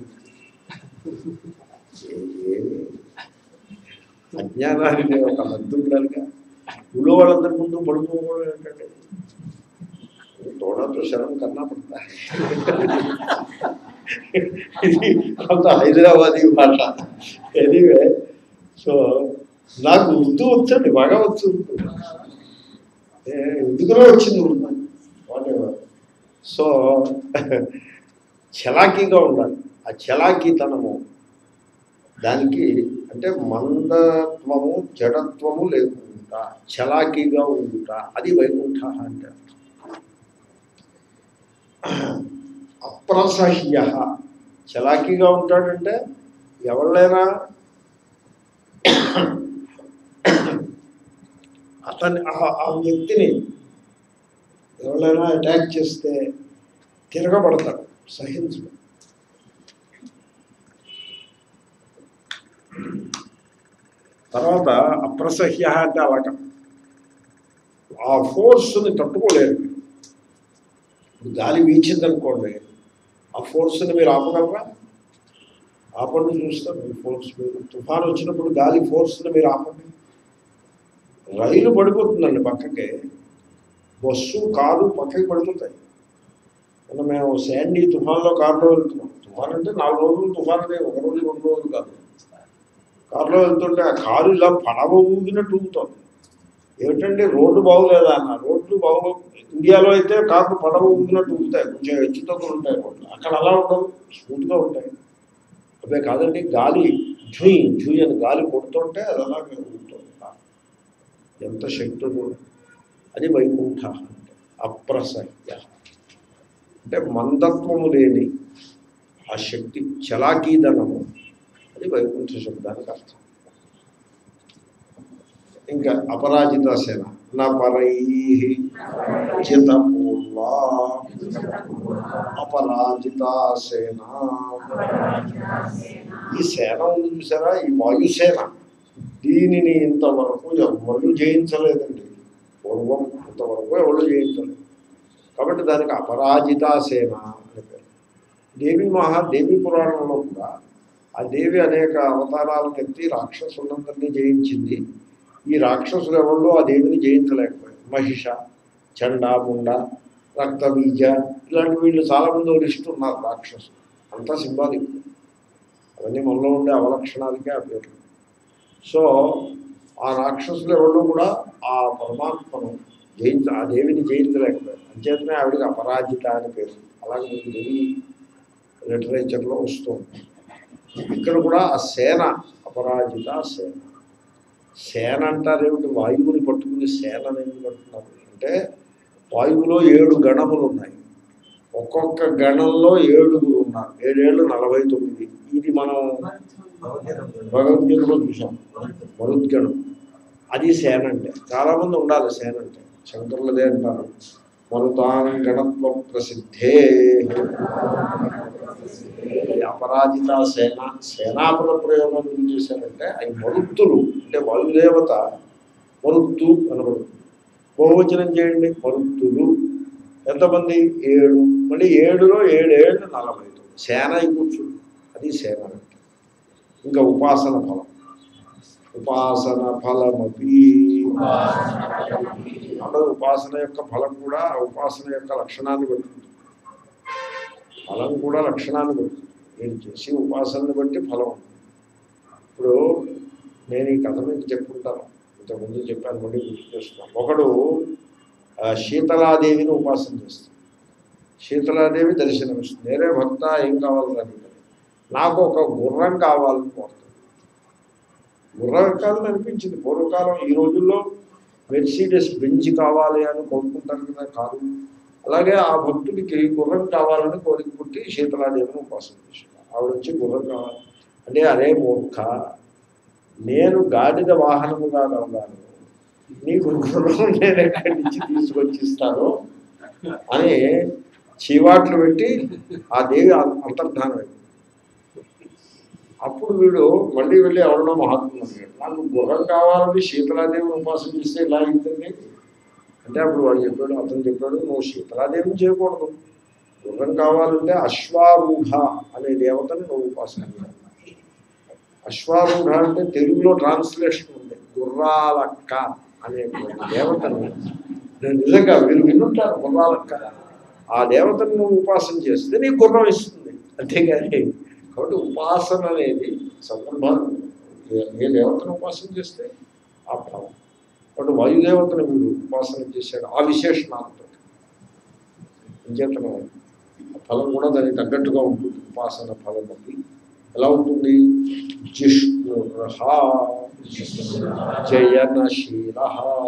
Speaker 2: ఏమి అజ్ఞానానికి ఒక హద్దు ఉండాలిగా ఊళ్ళో వాళ్ళందరి ముందు పడుకోకూడదు ఏంటంటే తోడతో శరం కన్నా పడతా ఇది కొంత హైదరాబాదీ భాష ఎనీవే సో నాకు ఉర్దూ వచ్చండి బాగా వచ్చు ఉర్దూ. ఏ, ఎందుకులో వచ్చింది ఉర్దూ వాట్ ఎవర్ సో చలాకీగా ఉండాలి ఆ చలాకీతనము దానికి అంటే మందత్వము జడత్వము లేకుండా చలాకీగా ఉండుట అది వైకుంఠ అంటే అప్రసహ్య చలాకీగా ఉంటాడంటే ఎవరినైనా అతన్ని ఆ- ఆ వ్యక్తిని ఎవరైనా అటాక్ చేస్తే తిరగబడతాడు సహించడు తర్వాత అప్రసహ్య అంటే అలాగ ఆ ఫోర్స్ని తట్టుకోలేరు మీరు. ఇప్పుడు గాలి వీచిందనుకోండి ఆ ఫోర్స్ని మీరు ఆపగలరా ఆపండి చూస్తారు మీ ఫోర్స్ మీరు తుఫాన్ వచ్చినప్పుడు గాలి ఫోర్స్ని మీరు ఆపండి రైలు పడిపోతుందండి పక్కకి బస్సు కారు పక్కకి పడిపోతాయి మొన్న మేము శాండీ తుఫాన్లో కారులో వెళ్తున్నాం తుఫాన్ అంటే నాలుగు రోజులు తుఫాన్ అదే ఒక రోజు రెండు రోజులు కాదు కారులో వెళ్తుంటే ఆ కారు ఇలా పడవ ఊగినట్టు ఊగుతోంది ఏమిటండి రోడ్డు బాగోలేదా అన్న రోడ్లు బాగో ఇండియాలో అయితే కారు పడవ ఊగినట్టు ఊగుతాయి కొంచెం హెచ్చుతగ్గులు ఉంటాయి రోడ్లు అక్కడ అలా ఉండవు స్మూత్గా ఉంటాయి అవే కాదండి గాలి జుయ్ జుయ్ అని గాలి కొడుతుంటే అది అలాగే ఊగుతుంది ఎంత శక్తి కూడా అది వైకుంఠ అంటే అప్రసహ్య అంటే మందత్వము లేని ఆ శక్తి చలాకీదనము అది వైకుంఠ శబ్దానికి అర్థం ఇంకా అపరాజిత సేన నా పరై జితపూర్వా అపరాజిత సేన ఈ సేన ఉంది చూసారా ఈ వాయుసేన దీనిని ఇంతవరకు ఎవరు జయించలేదండి పూర్వం ఇంతవరకు ఎవరు జయించలేదు కాబట్టి దానికి అపరాజిత సేన అని పేరు దేవి మహా దేవి పురాణంలో కూడా ఆ దేవి అనేక అవతారాలను ఎత్తి రాక్షసులందరినీ జయించింది ఈ రాక్షసులు ఎవరు ఆ దేవిని జయించలేకపోయారు మహిష చండా ముండ రక్తబీజ ఇలాంటి వీళ్ళు చాలామంది ఒక లిస్టు ఉన్నారు రాక్షసులు అంతా సింబాలిక్ అవన్నీ మనలో ఉండే అవలక్షణాలకే ఆ పేర్లు సో ఆ రాక్షసులు ఎవరు కూడా ఆ పరమాత్మను జయించ ఆ దేవిని జయించలేకపోయారు అంచేతనే ఆవిడకి అపరాజిత అని పేరు అలాగే మీకు దేవి లిటరేచర్లో వస్తుంది ఇక్కడ కూడా ఆ సేన అపరాజిత సేన సేన అంటారు ఏమిటి వాయువుని పట్టుకుని సేనని ఎందుకు అంటున్నారు అంటే వాయువులో ఏడు గణములు ఉన్నాయి ఒక్కొక్క గణంలో ఏడుగురు ఉన్నారు ఏడేళ్ళు నలభై తొమ్మిది ఇది మనం భగవద్గీతలో చూసాం మరుద్గణం అది సేన అంటే చాలామంది ఉండాలి సేన అంటే శంకరులదే అంటారు మరుతాంగణత్వ ప్రసిద్ధే ఈ అపరాజిత సేన సేనాపద ప్రయోగం ఏం చేశారంటే అవి మరుత్తులు అంటే వాయుదేవత మరుత్తు అనబడుతుంది బహువచనం చేయండి మరుత్తులు ఎంతమంది ఏడు మళ్ళీ ఏడులో ఏడేళ్ళు నలభై తొమ్మిది సేన అయి కూర్చుంది అది సేన అంటే ఇంకా ఉపాసన ఫలం ఉపాసన ఫలమపి అంటే ఉపాసన యొక్క ఫలం కూడా ఆ ఉపాసన యొక్క లక్షణాన్ని బట్టి ఉంటుంది. ఫలం కూడా లక్షణాన్ని బట్టి నేను చేసి ఉపాసనని బట్టి ఫలం ఉంటుంది. ఇప్పుడు నేను ఈ కథ మీకు చెప్పుకుంటాను ఇంతకుముందు చెప్పాను మళ్ళీ గుర్తు చేస్తున్నాను ఒకడు ఆ, శీతలాదేవిని ఉపాసన చేస్తాడు శీతలాదేవి దర్శనమిస్తుంది నేనే భక్త ఏం కావాలి దానికి నాకు ఒక గుర్రం కావాలని కోరుతాను గుర్రకాలం అనిపించింది పూర్వకాలం ఈ రోజుల్లో మెర్సీడెస్ బెంచ్ కావాలి అని కోరుకుంటారు కదా కాదు అలాగే ఆ భక్తుడికి గుర్రం కావాలని కోరిక పుట్టి శీతలాదేవిని ఉపాసన చేశాడు ఆవిడ వచ్చి గుర్రం కావాలి అంటే అరే మూర్ఖ నేను గాడిద వాహనముగా కలగాను నీకు గుర్రం నేను ఎక్కడి నుంచి తీసుకొచ్చి ఇస్తాను అని చీవాట్లు పెట్టి ఆ దేవి అం- అంతర్ధానం అయింది అప్పుడు వీడు మళ్ళీ వెళ్ళి ఎవరినో మహాత్ములు అడిగాడు నాకు గుర్రం కావాలని శీతలాదేవిని ఉపాసన చేస్తే ఇలా అయిందండి అంటే అప్పుడు వాడు చెప్పాడు అతను చెప్పాడు నువ్వు శీతలాదేవిని చేయకూడదు గుర్రం కావాలంటే అశ్వారూఢ అనే దేవతని నువ్వు ఉపాసన చేయాలి అశ్వారూఢ అంటే తెలుగులో ట్రాన్స్లేషన్ ఉంది గుర్రాలక్క అనే దేవతను నేను నిజంగా మీరు వినుంటారు గుర్రాలక్క ఆ దేవతను నువ్వు ఉపాసన చేస్తే నీకు గుర్రం ఇస్తుంది అంతేగాని కాబట్టి ఉపాసన అనేది సందర్భాలు ఏ- ఏ దేవతను ఉపాసన చేస్తే ఆ ఫలం కాబట్టి వాయుదేవతను వీడు ఉపాసన చేశాడు ఆ విశేషణాలతో అంచేతను ఆ ఫలం కూడా దానికి తగ్గట్టుగా ఉంటుంది ఉపాసన ఫలం అది ఎలా ఉంటుంది జిష్ణుర్హ జయనశీల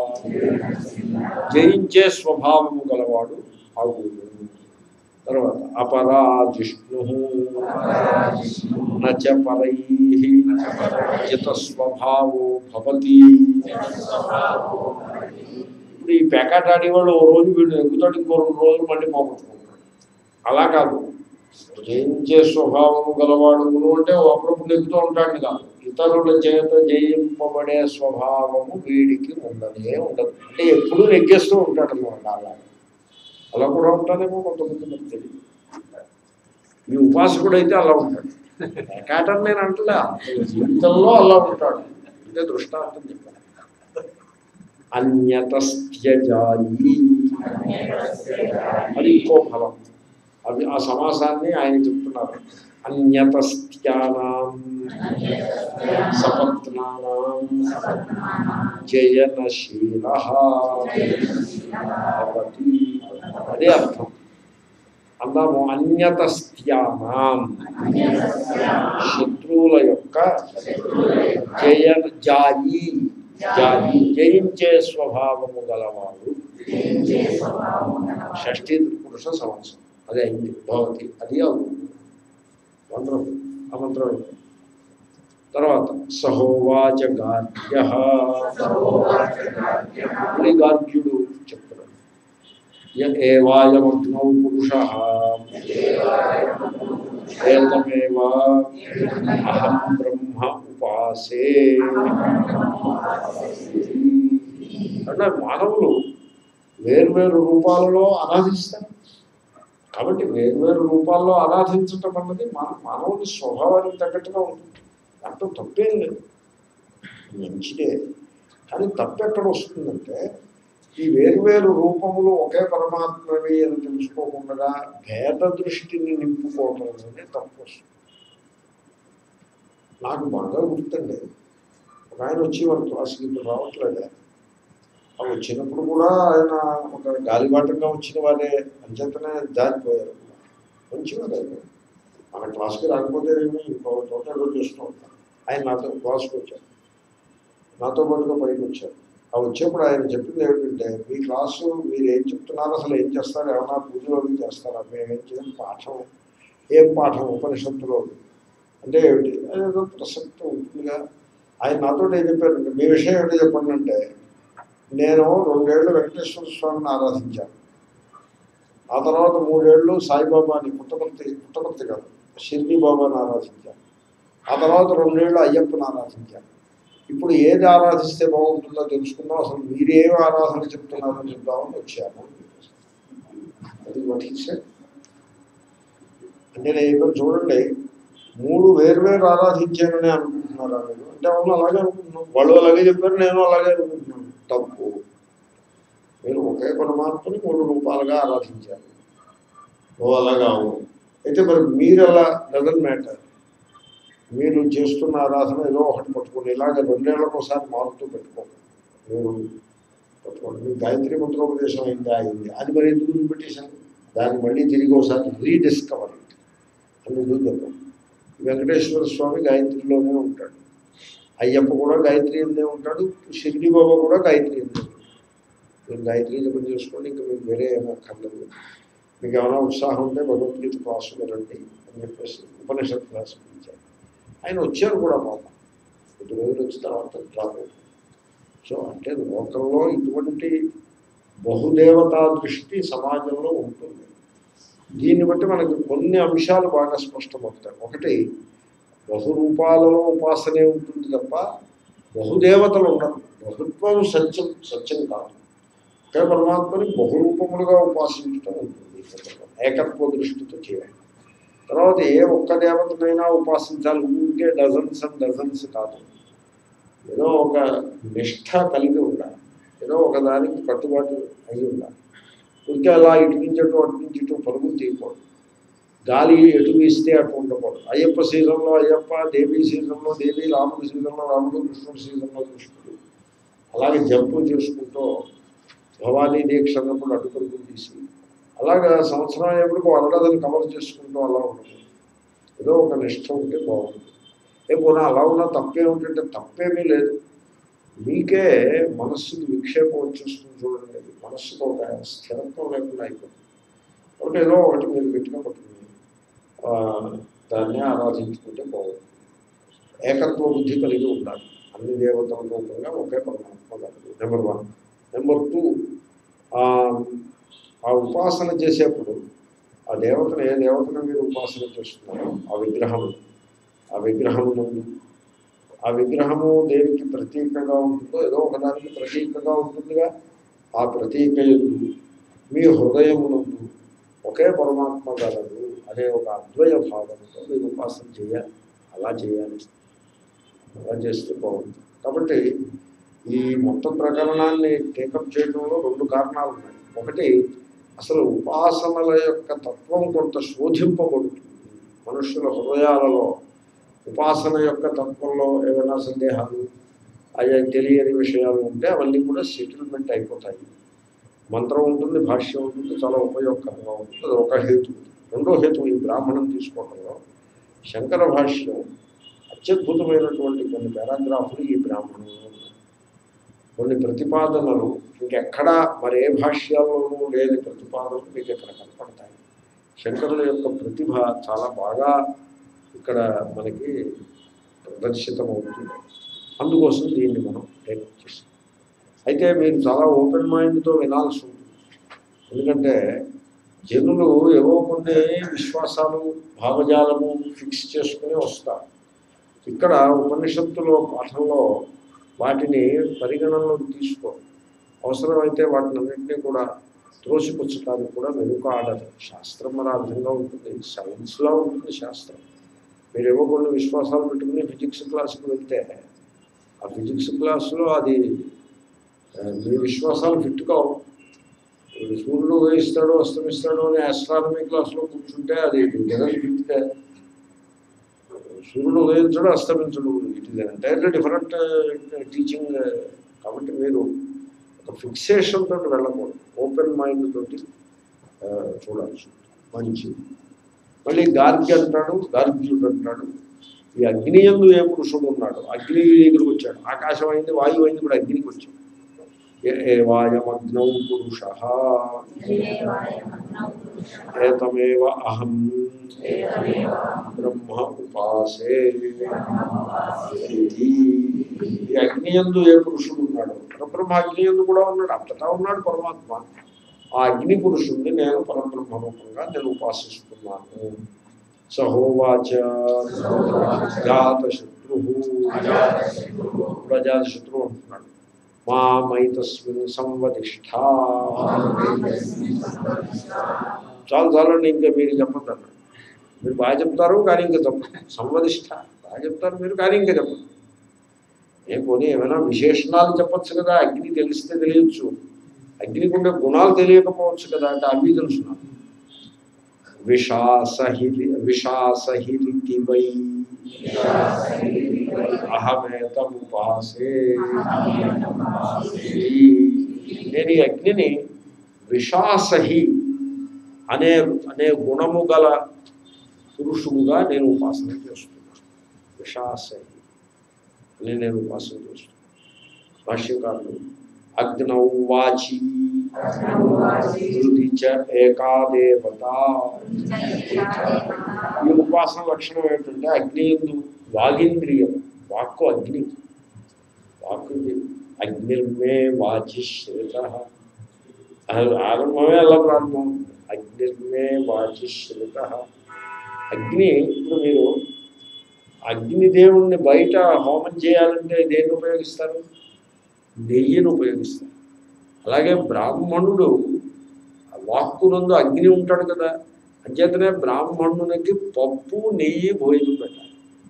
Speaker 2: జయించే స్వభావము గలవాడు అవును తర్వాత అపరా జిష్ణు నచ పరై జిత స్వభావో భవతి ఇప్పుడు ఈ పేకాట ఆడేవాళ్ళు ఓ రోజు వీడు ఎక్కుతాడు ఇంకో రెండు రోజులు మళ్ళీ పోగొట్టుకుంటాడు అలా కాదు జయించే స్వభావము గలవాడు అంటే ఒకప్పుడు ఎక్కుతూ ఉంటాడు కాదు ఇతరుల చేత జయింపబడే స్వభావము వీడికి ఉండనే ఉండదు అంటే ఎప్పుడూ నెగ్గేస్తూ ఉంటాడు అనమాట అలా అలా కూడా ఉంటాడేమో కొంతమంది నాకు తెలియదు ఈ ఉపాసకుడు అయితే అలా ఉంటాడు పేకాటని నేను అంటలే జీవితంలో అలా ఉంటాడు అంటే దృష్టాంతం చెప్పాను అన్యతస్త్యజాయి అది ఇంకో ఫలం అది ఆ సమాసాన్ని ఆయన చెప్తున్నారు అన్యతస్త్యానాం సపత్నానాం జయనశీల భవతి అదే అర్థం అందాము అన్యతస్త్యానాం శత్రువుల యొక్క జయ జాయి జాయి జయించే స్వభావము గలవాడు షష్ఠీ పురుష సమాసం అదే అయింది భవతి అది అవుతుంది మంత్రం ఆ మంత్రం అయింది. తర్వాత సహోవాచ గార్గ్య మళ్ళీ గార్గ్యుడు చెప్తున్నాడు య ఏవాయమగ్నౌ పురుష ఏతమేవ అహం బ్రహ్మ ఉపాసే అంటే మానవులు వేర్వేరు రూపాలలో ఆరాధిస్తారు కాబట్టి వేర్వేరు రూపాల్లో ఆరాధించటం అన్నది మన మానవుని స్వభావానికి తగ్గట్టుగా ఉంటుంది దాంట్లో తప్పేం లేదు మంచిదే కానీ తప్పు ఎక్కడ వస్తుందంటే ఈ వేర్వేరు రూపములు ఒకే పరమాత్మవి అని తెలుసుకోకుండా భేద దృష్టిని నింపుకోవటంలోనే తప్పు వస్తుంది నాకు బాగా గుర్తండి ఒక ఆయన వచ్చి వాళ్ళ క్లాస్కి ఇప్పుడు రావట్లేదే ఆ వచ్చినప్పుడు కూడా ఆయన ఒక గాలిబాటంగా వచ్చిన వారే అంచేతనే జారిపోయారు మంచివారు ఆయన మన క్లాస్కి రాకపోతే ఏమి ఇంకో చోట ఏదో చేస్తూ ఉంటాను ఆయన నాతో క్లాస్కి వచ్చారు నాతో పాటుగా పైకి వచ్చారు ఆ వచ్చేప్పుడు ఆయన చెప్పింది ఏమిటంటే మీ క్లాసు మీరు ఏం చెప్తున్నారు అసలు ఏం చేస్తారు ఏమన్నా పూజలు అవి చేస్తారా మేము ఏం చేయాలి పాఠం ఏం పాఠం ఉపనిషత్తులో అంటే ఏమిటి అదేదో ప్రసక్తి ఉంటుందిగా ఆయన నాతో ఏం చెప్పారంటే మీ విషయం ఏమిటో చెప్పండి అంటే నేను రెండేళ్ళు వెంకటేశ్వర స్వామిని ఆరాధించాను ఆ తర్వాత మూడేళ్ళు సాయిబాబాని పుట్టపర్తి పుట్టపర్తి కాదు షిర్డీ బాబాని ఆరాధించాను ఆ తర్వాత రెండేళ్ళు అయ్యప్పని ఆరాధించాను ఇప్పుడు ఏది ఆరాధిస్తే బాగుంటుందో తెలుసుకుందాం అసలు మీరేం ఆరాధన చెప్తున్నారో చెప్దామని వచ్చాను అది పఠించే అంటే నేను ఇప్పుడు చూడండి మూడు వేర్వేరు ఆరాధించానని అనుకుంటున్నారా మీరు అంటే వాళ్ళు అలాగే అనుకుంటున్నాం వాళ్ళు అలాగే చెప్పారు నేను అలాగే అనుకుంటున్నాను తప్పు మీరు ఒకే పరమాత్మని మూడు రూపాలుగా ఆరాధించారు ఓ అలాగా అవును అయితే మరి మీరు అలా డజన్ మ్యాటర్ మీరు చేస్తున్న ఆరాధన ఏదో ఒకటి పట్టుకోండి ఇలాగ రెండేళ్లకు ఒకసారి మారుతూ పెట్టుకోండి మీరు పట్టుకోండి మీ గాయత్రి మంత్రోపదేశం అయిందా అయింది అది మరి ఎందుకు పెట్టేశాను దాన్ని మళ్ళీ తిరిగి ఒకసారి రీడిస్కవర్ అని ఎందుకు చెప్పాను వెంకటేశ్వర స్వామి గాయత్రిలోనే ఉంటాడు అయ్యప్ప కూడా గాయత్రి ఎందే ఉంటాడు షిరిడి బాబా కూడా గాయత్రి ఎందే ఉంటాడు. మీరు గాయత్రి జపం చేసుకోండి ఇంకా మీకు వేరే ఏమో అక్కర్లేదు మీకు ఏమైనా ఉత్సాహం ఉంటే భగవద్గీత క్లాసు వెళ్ళండి అని చెప్పేసి ఉపనిషత్ క్లాసు ఇచ్చారు ఆయన వచ్చారు కూడా పాపం కొద్ది రోజులు వచ్చిన తర్వాత డ్రాప్ అవుతుంది సో అంటే లోకంలో ఇటువంటి బహుదేవతా దృష్టి సమాజంలో ఉంటుంది దీన్ని బట్టి మనకి కొన్ని అంశాలు బాగా స్పష్టమవుతాయి ఒకటి బహురూపాలలో ఉపాసనే ఉంటుంది తప్ప బహుదేవతలు ఉండరు బహుత్వం సత్యం సత్యం కాదు ఒకే పరమాత్మని బహురూపములుగా ఉపాసించడం ఉంటుంది ఏకత్వ దృష్టితో చేయాలి తర్వాత ఏ ఒక్క దేవతనైనా ఉపాసించాలి ఊరికే డజన్స్ అండ్ డజన్స్ కాదు ఏదో ఒక నిష్ఠ కలిగి ఉండాలి ఏదో ఒక దానికి కట్టుబాటు అయి ఉండాలి ఊరికే అలా ఇటు నుంచి అటు అటు నుంచి ఇటు పరుగులు తీయకూడదు గాలి ఎటు వీస్తే అటు ఉండకూడదు అయ్యప్ప సీజన్లో అయ్యప్ప దేవి సీజన్లో దేవి రాముడి సీజన్లో రాముడు కృష్ణుడి సీజన్లో కృష్ణుడు అలాగే జంపు చేసుకుంటూ భవానీ దీక్ష అన్నప్పుడు అటు పరుగులు తీసి అలాగా సంవత్సరం అయ్యేప్పటికి వరడదని కవర్ చేసుకుంటూ అలా ఉండదు ఏదో ఒక నిష్ట ఉంటే బాగుంటుంది ఏ పోనా అలా ఉన్నా తప్పే ఉంటుంటే తప్పేమీ లేదు మీకే మనస్సుకి విక్షేపం వచ్చేస్తుంది చూడండి మనస్సుకు ఒక స్థిరత్వం లేకుండా అయిపోతుంది కాబట్టి ఏదో ఒకటి మీరు గట్టిగా పట్టుకుని ఆ, దాన్ని ఆరాధించుకుంటే బాగుంటుంది ఏకత్వ బుద్ధి కలిగి ఉండాలి అన్ని దేవతల రూపంగా ఒకే పరమాత్మ కలదు నెంబర్ వన్ నెంబర్ టూ ఆ ఉపాసన చేసేప్పుడు ఆ దేవతను ఏ దేవతను మీరు ఉపాసన చేస్తున్నారో ఆ విగ్రహం ఆ విగ్రహము ముందు ఆ విగ్రహము దేనికి ప్రతీకగా ఉంటుందో ఏదో ఒకదానికి ప్రతీకగా ఉంటుందిగా ఆ ప్రతీక యందు మీ హృదయమునందు ఒకే పరమాత్మ గలదు అనే ఒక అద్వయ భావంతో మీరు ఉపాసన చేయాలి అలా చేయాలి అలా చేస్తే బాగుంటుంది కాబట్టి ఈ మొత్తం ప్రకరణాన్ని టేకప్ చేయడంలో రెండు కారణాలు ఉన్నాయి ఒకటి అసలు ఉపాసనల యొక్క తత్వం కొంత శోధింపబడుతుంది మనుషుల హృదయాలలో ఉపాసన యొక్క తత్వంలో ఏమైనా సందేహాలు అయ్యా తెలియని విషయాలు ఉంటే అవన్నీ కూడా సెటిల్మెంట్ అయిపోతాయి మంత్రం ఉంటుంది భాష్యం ఉంటుంది చాలా ఉపయోగకరంగా ఉంటుంది అది ఒక హేతు రెండో హేతు ఈ బ్రాహ్మణం తీసుకోవడంలో శంకర భాష్యం అత్యద్భుతమైనటువంటి కొన్ని పారాగ్రాఫ్లు ఈ బ్రాహ్మణంలో ఉన్నాయి కొన్ని ప్రతిపాదనలు ఇంకెక్కడా మరే భాష్యాల్లోనూ లేని ప్రతిపాదనలు మీకు ఇక్కడ కనపడతాయి శంకరుల యొక్క ప్రతిభ చాలా బాగా ఇక్కడ మనకి ప్రదర్శితమవుతుంది అందుకోసం దీన్ని మనం టేకప్ చేస్తాం అయితే మీరు చాలా ఓపెన్ మైండ్తో వినాల్సి ఉంటుంది ఎందుకంటే జనులు ఏవో కొన్ని విశ్వాసాలు భావజాలము ఫిక్స్ చేసుకుని వస్తారు ఇక్కడ ఉపనిషత్తులో పాఠంలో వాటిని పరిగణనలోకి తీసుకో అవసరమైతే వాటిని అన్నింటినీ కూడా త్రోసిపుచ్చటానికి కూడా వెనుకాడదు శాస్త్రం మన అర్థంగా ఉంటుంది సైన్స్లో ఉంటుంది శాస్త్రం మీరు ఏవో కొన్ని విశ్వాసాలు పెట్టుకుని ఫిజిక్స్ క్లాస్కి వెళ్తే ఆ ఫిజిక్స్ క్లాస్లో అది ఆ, మీ విశ్వాసాలు ఫిట్ కావు ఇప్పుడు సూర్యుడు ఉదయిస్తాడు అస్తమిస్తాడు అని ఆస్ట్రానమీ క్లాస్లో కూర్చుంటే అది జగన్ ఫిట్ సూర్యుడు ఉదయించడు అస్తమించడు it is entirely different teaching కాబట్టి మీరు ఒక ఫిక్సేషన్ తోటి వెళ్ళకూడదు ఓపెన్ మైండ్ తోటి ఆ, చూడాల్సి ఉంటుంది. మంచిది మళ్ళీ గార్గి అంటాడు గార్గ్యుడు అంటాడు ఈ అగ్ని ఎందు ఏ పురుషుడు ఉన్నాడు అగ్ని దగ్గరికి వచ్చాడు ఆకాశం అయింది వాయువు అయింది కూడా అగ్నికి వచ్చాడు ఏ- ఏ వాయమగ్నౌ పురుష ఏతమేవ అహం బ్రహ్మ ఉపాసే ఇది. ఈ అగ్ని ఎందు ఏ పురుషుడు ఉన్నాడు పరబ్రహ్మ అగ్ని ఎందు కూడా ఉన్నాడు అంతటా ఉన్నాడు పరమాత్మ ఆ అగ్ని పురుషుణ్ణి నేను పరబ్రహ్మ రూపంగా నేను ఉపాసిస్తున్నాను సహోవాచ జాత శత్రు ప్రజాత శత్రువు అంటున్నాడు మా మైతస్మిన్ సంవదిష్ట చాలు చాలండి ఇంకా మీరు చెప్పండి అన్నాడు మీరు బాగా చెప్తారు కానీ ఇంకా చెప్పండి సంవదిష్ట బాగా చెప్తారు మీరు కానీ ఇంకా చెప్పండి ఏం పోనీ ఏమైనా విశేషణాలు చెప్పచ్చు కదా అగ్ని తెలిస్తే తెలియచ్చు అగ్నికి ఉండే గుణాలు తెలియకపోవచ్చు కదా అంటే అవి తెలుసు నాకు విషాసహిరి విషాసహిరితి వై అహమేతముపాసే నేను ఈ అగ్నిని విషాసహి అనే అనే గుణము గల పురుషుడుగా నేను ఉపాసన చేస్తున్నాను విషాసహి అని నేను ఉపాసన చేస్తున్నాను భాష్యకారులు అగ్నౌ వాచి హృది చ ఏకా దేవత ఈ ఉపాసన లక్షణం ఏంటంటే అగ్ని ఎందు వాగింద్రియం వాక్కు అగ్ని వాక్కు ఇది. అగ్నిర్మే వాచి శ్రుత ఆరంభమే ఎలా ప్రారంభం అగ్నిర్మే వాచి శ్రుత అగ్ని ఇప్పుడు మీరు అగ్నిదేవుణ్ణి బయట హోమం చేయాలంటే దేన్ని ఉపయోగిస్తారు నెయ్యిని ఉపయోగిస్తారు అలాగే బ్రాహ్మణుడు ఆ వాక్కునందు అగ్ని ఉంటాడు కదా అంచేతనే బ్రాహ్మణునికి పప్పు నెయ్యి భోజనం పెట్టాలి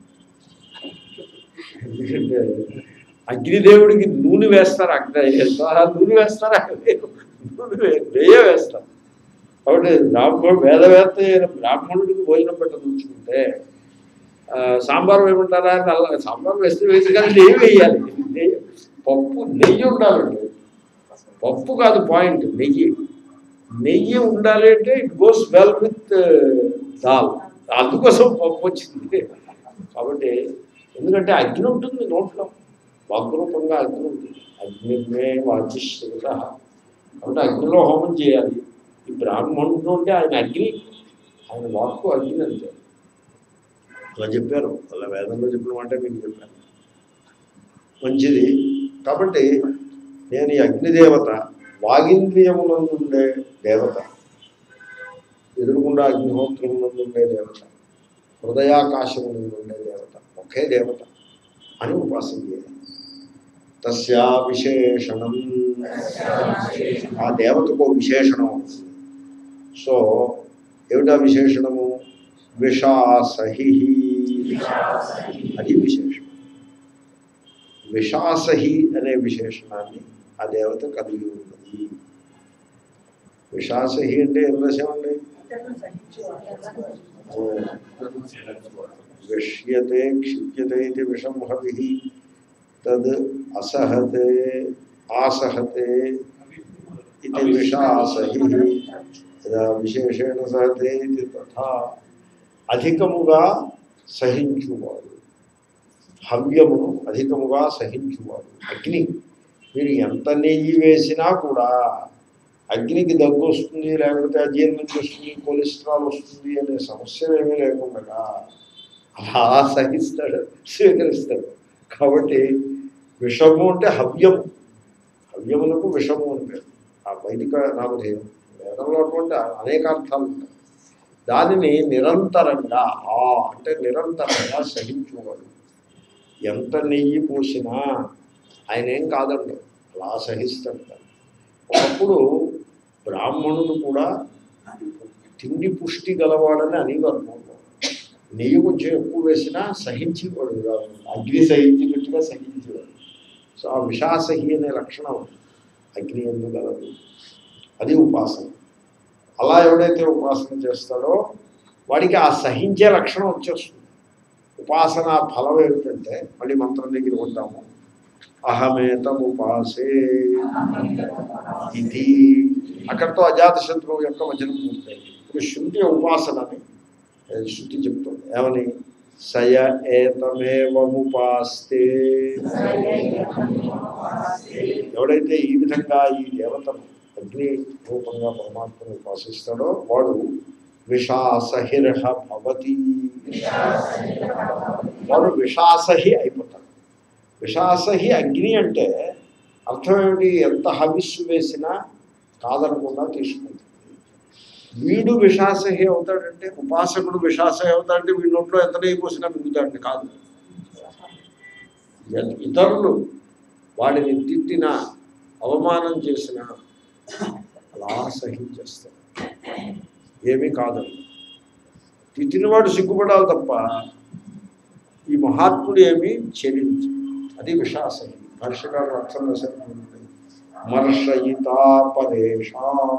Speaker 2: ఎందుకంటే అగ్నిదేవుడికి నూనె వేస్తారు అగ్ని ద్వారా నూనె వేస్తారా నూనె వే- నెయ్యే వేస్తారు కాబట్టి బ్రాహ్మణుడు వేదవేత్త అయిన బ్రాహ్మణుడికి భోజనం పెట్టదలుచుకుంటే ఆ, సాంబార్ వేయమంటారా అని అలా సాంబార్ వేస్తే వేసి కానీ నెయ్యి వేయాలి నెయ్యి పప్పు నెయ్యి ఉండాలండి పప్పు కాదు పాయింట్ నెయ్యి నెయ్యి ఉండాలి అంటే it goes well with dal అందుకోసం పప్పు వచ్చింది కాబట్టి ఎందుకంటే అగ్ని ఉంటుంది నోట్లో వాగ్రూపంగా అగ్ని ఉంటుంది అగ్నిమే వాచిశ్రుత కాబట్టి అగ్నిలో హోమం చేయాలి ఈ బ్రాహ్మణుడు అంటే ఆయన అగ్ని ఆయన వాక్కు అగ్ని అంతే అలా చెప్పారు అలా వేదంలో చెప్పిన మాట మీకు చెప్పాను మంచిది కాబట్టి నేను ఈ అగ్నిదేవత వాగింద్రియమునందు ఉండే దేవత ఎదురుకుండా అగ్నిహోత్రమునందు ఉండే దేవత హృదయాకాశమునందు ఉండే దేవత ఒకే దేవత అని ఉపాసన చేయాలి తస్యా విశేషణం ఆ దేవతకు ఓ విశేషణం ఉంటుంది సో ఏమిటా విశేషణము విషాసహి అది విశేషం విషాసహి అనే విశేషణాన్ని ఆ దేవత కలిగి ఉన్నది విషాసహి అంటే ఏం రసమండి విష్యతే క్షిప్యతే ఇది విషం హవి తద్ అసహతే ఆసహతే ఇది విషాసహి యదా విశేషేణ సహతే ఇది తథా అధికముగా సహించువాడు హవ్యమును అధికముగా సహించువాడు అగ్ని మీరు ఎంత నెయ్యి వేసినా కూడా అగ్నికి దగ్గు వస్తుంది లేకపోతే అజీర్ణం చేస్తుంది కొలెస్ట్రాల్ వస్తుంది అనే సమస్య ఏమీ లేకుండా అలా సహిస్తాడు స్వీకరిస్తాడు కాబట్టి విషము అంటే హవ్యము హవ్యములకు విషము అని పేరు ఆ వైదిక నామధేయం వేదంలో అటువంటి అనేక అర్థాలు ఉంటాయి దానిని నిరంతరంగా ఆ అంటే నిరంతరంగా సహించువాడు ఎంత నెయ్యి పోసినా ఆయన ఏం కాదండి అలా సహిస్తాడు దాన్ని. ఒకప్పుడు బ్రాహ్మణుడు కూడా తిండి పుష్టి గలవాడని అనేవారు పూర్వం. నెయ్యి కొంచెం ఎక్కువ వేసినా సహించేవాడు కాదు అగ్ని సహించినట్టుగా సహించేవాడు సో ఆ విషాసహి అనే లక్షణం అగ్ని ఎందు గలదు అది ఉపాసన అలా ఎవడైతే ఉపాసన చేస్తాడో వాడికి ఆ సహించే లక్షణం వచ్చేస్తుంది ఉపాసన ఫలం ఏమిటంటే మళ్ళీ మంత్రం దగ్గర ఉంటాము అహమేతం ఉపాసే ఇది అక్కడితో అజాత శత్రువు యొక్క వచనం పూర్తయింది ఇప్పుడు శృతి ఉపాసనని ఏ, శృతి చెప్తుంది ఏమని సయ ఏతమేవముపాస్తే ఎవడైతే ఈ విధంగా ఈ దేవతను అగ్ని రూపంగా పరమాత్మను ఉపాసిస్తాడో వాడు విషాసహిర్హ భవతి వాడు విషాసహి అయిపోతాడు విషాసహి అగ్ని అంటే అర్థం ఏమిటి ఎంత హవిస్సు వేసినా కాదనకుండా తీసుకుంటుంది వీడు విషాసహి అవుతాడంటే ఉపాసకుడు విషాసహి అవుతాడంటే వీడి నోట్లో ఎంత నెయ్యి పోసినా మిగుతాడండి కాదు ఇతరులు వాడిని తిట్టినా అవమానం చేసినా అలా సహించేస్తాడు ఏమీ కాదండి తిట్టినవాడు సిగ్గుపడాలి తప్ప ఈ మహాత్ముడు ఏమీ చెల్లించు అది విషాసహి హర్షగారు అర్థం రాశారు మర్షయితా పరేషాం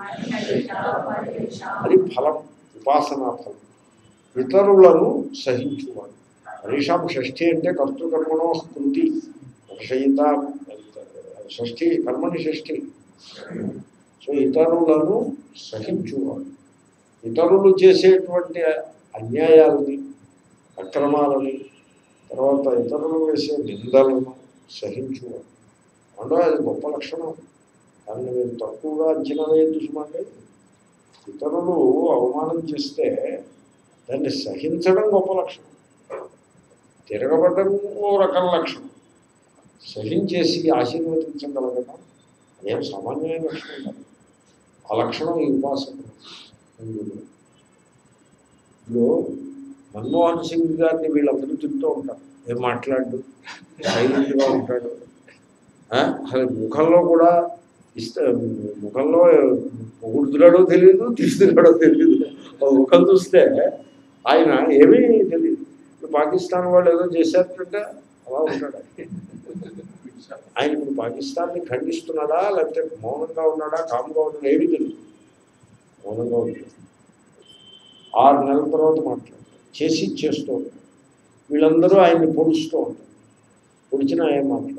Speaker 2: అది ఫలం ఉపాసనా ఫలం ఇతరులను సహించువాడు హరీషాం షష్ఠి అంటే కర్తృకర్మణో కృతి హర్షయిత షష్ఠి కర్మని షష్ఠి సో ఇతరులను సహించువాడు ఇతరులు చేసేటువంటి అన్యాయాలని అక్రమాలని తర్వాత ఇతరులు వేసే నిందలను సహించువాడు అంటే అది గొప్ప లక్షణం దాన్ని మీరు తక్కువగా అంచనా వేయద్దు సుమండి ఇతరులు అవమానం చేస్తే దాన్ని సహించడం గొప్ప లక్షణం తిరగబడ్డం ఓ రకం లక్షణం సహించేసి ఆశీర్వదించగలగడం అదేం సామాన్యమైన లక్షణం కాదు ఆ లక్షణం ఈ ఉపాసన ఇప్పుడు మన్మోహన్ సింగ్ గారిని వీళ్ళందరూ తింటూ ఉంటారు ఏం మాట్లాడు సైలెంట్గా ఉంటాడు ఆ? అసలు ముఖంలో కూడా ఇష్ట ముఖంలో పొగుడుతున్నాడో తెలియదు తీస్తున్నాడో తెలియదు ఆ ముఖం చూస్తే ఆయన ఏమీ తెలియదు ఇప్పుడు పాకిస్తాన్ వాళ్ళు ఏదో చేశారంటే అలా ఉంటాడు ఆయన. ఆయన ఇప్పుడు పాకిస్తాన్ని ఖండిస్తున్నాడా లేకపోతే మౌనంగా ఉన్నాడా కామ్గా ఉన్నాడా ఏమీ తెలియదు మౌనంగా ఉంటాడు ఆరు నెలల తర్వాత మాట్లాడతాడు చేసి చేస్తూ ఉంటాడు వీళ్ళందరూ ఆయన్ని పొడుస్తూ ఉంటారు పొడిచినా ఏం మాట్లాడు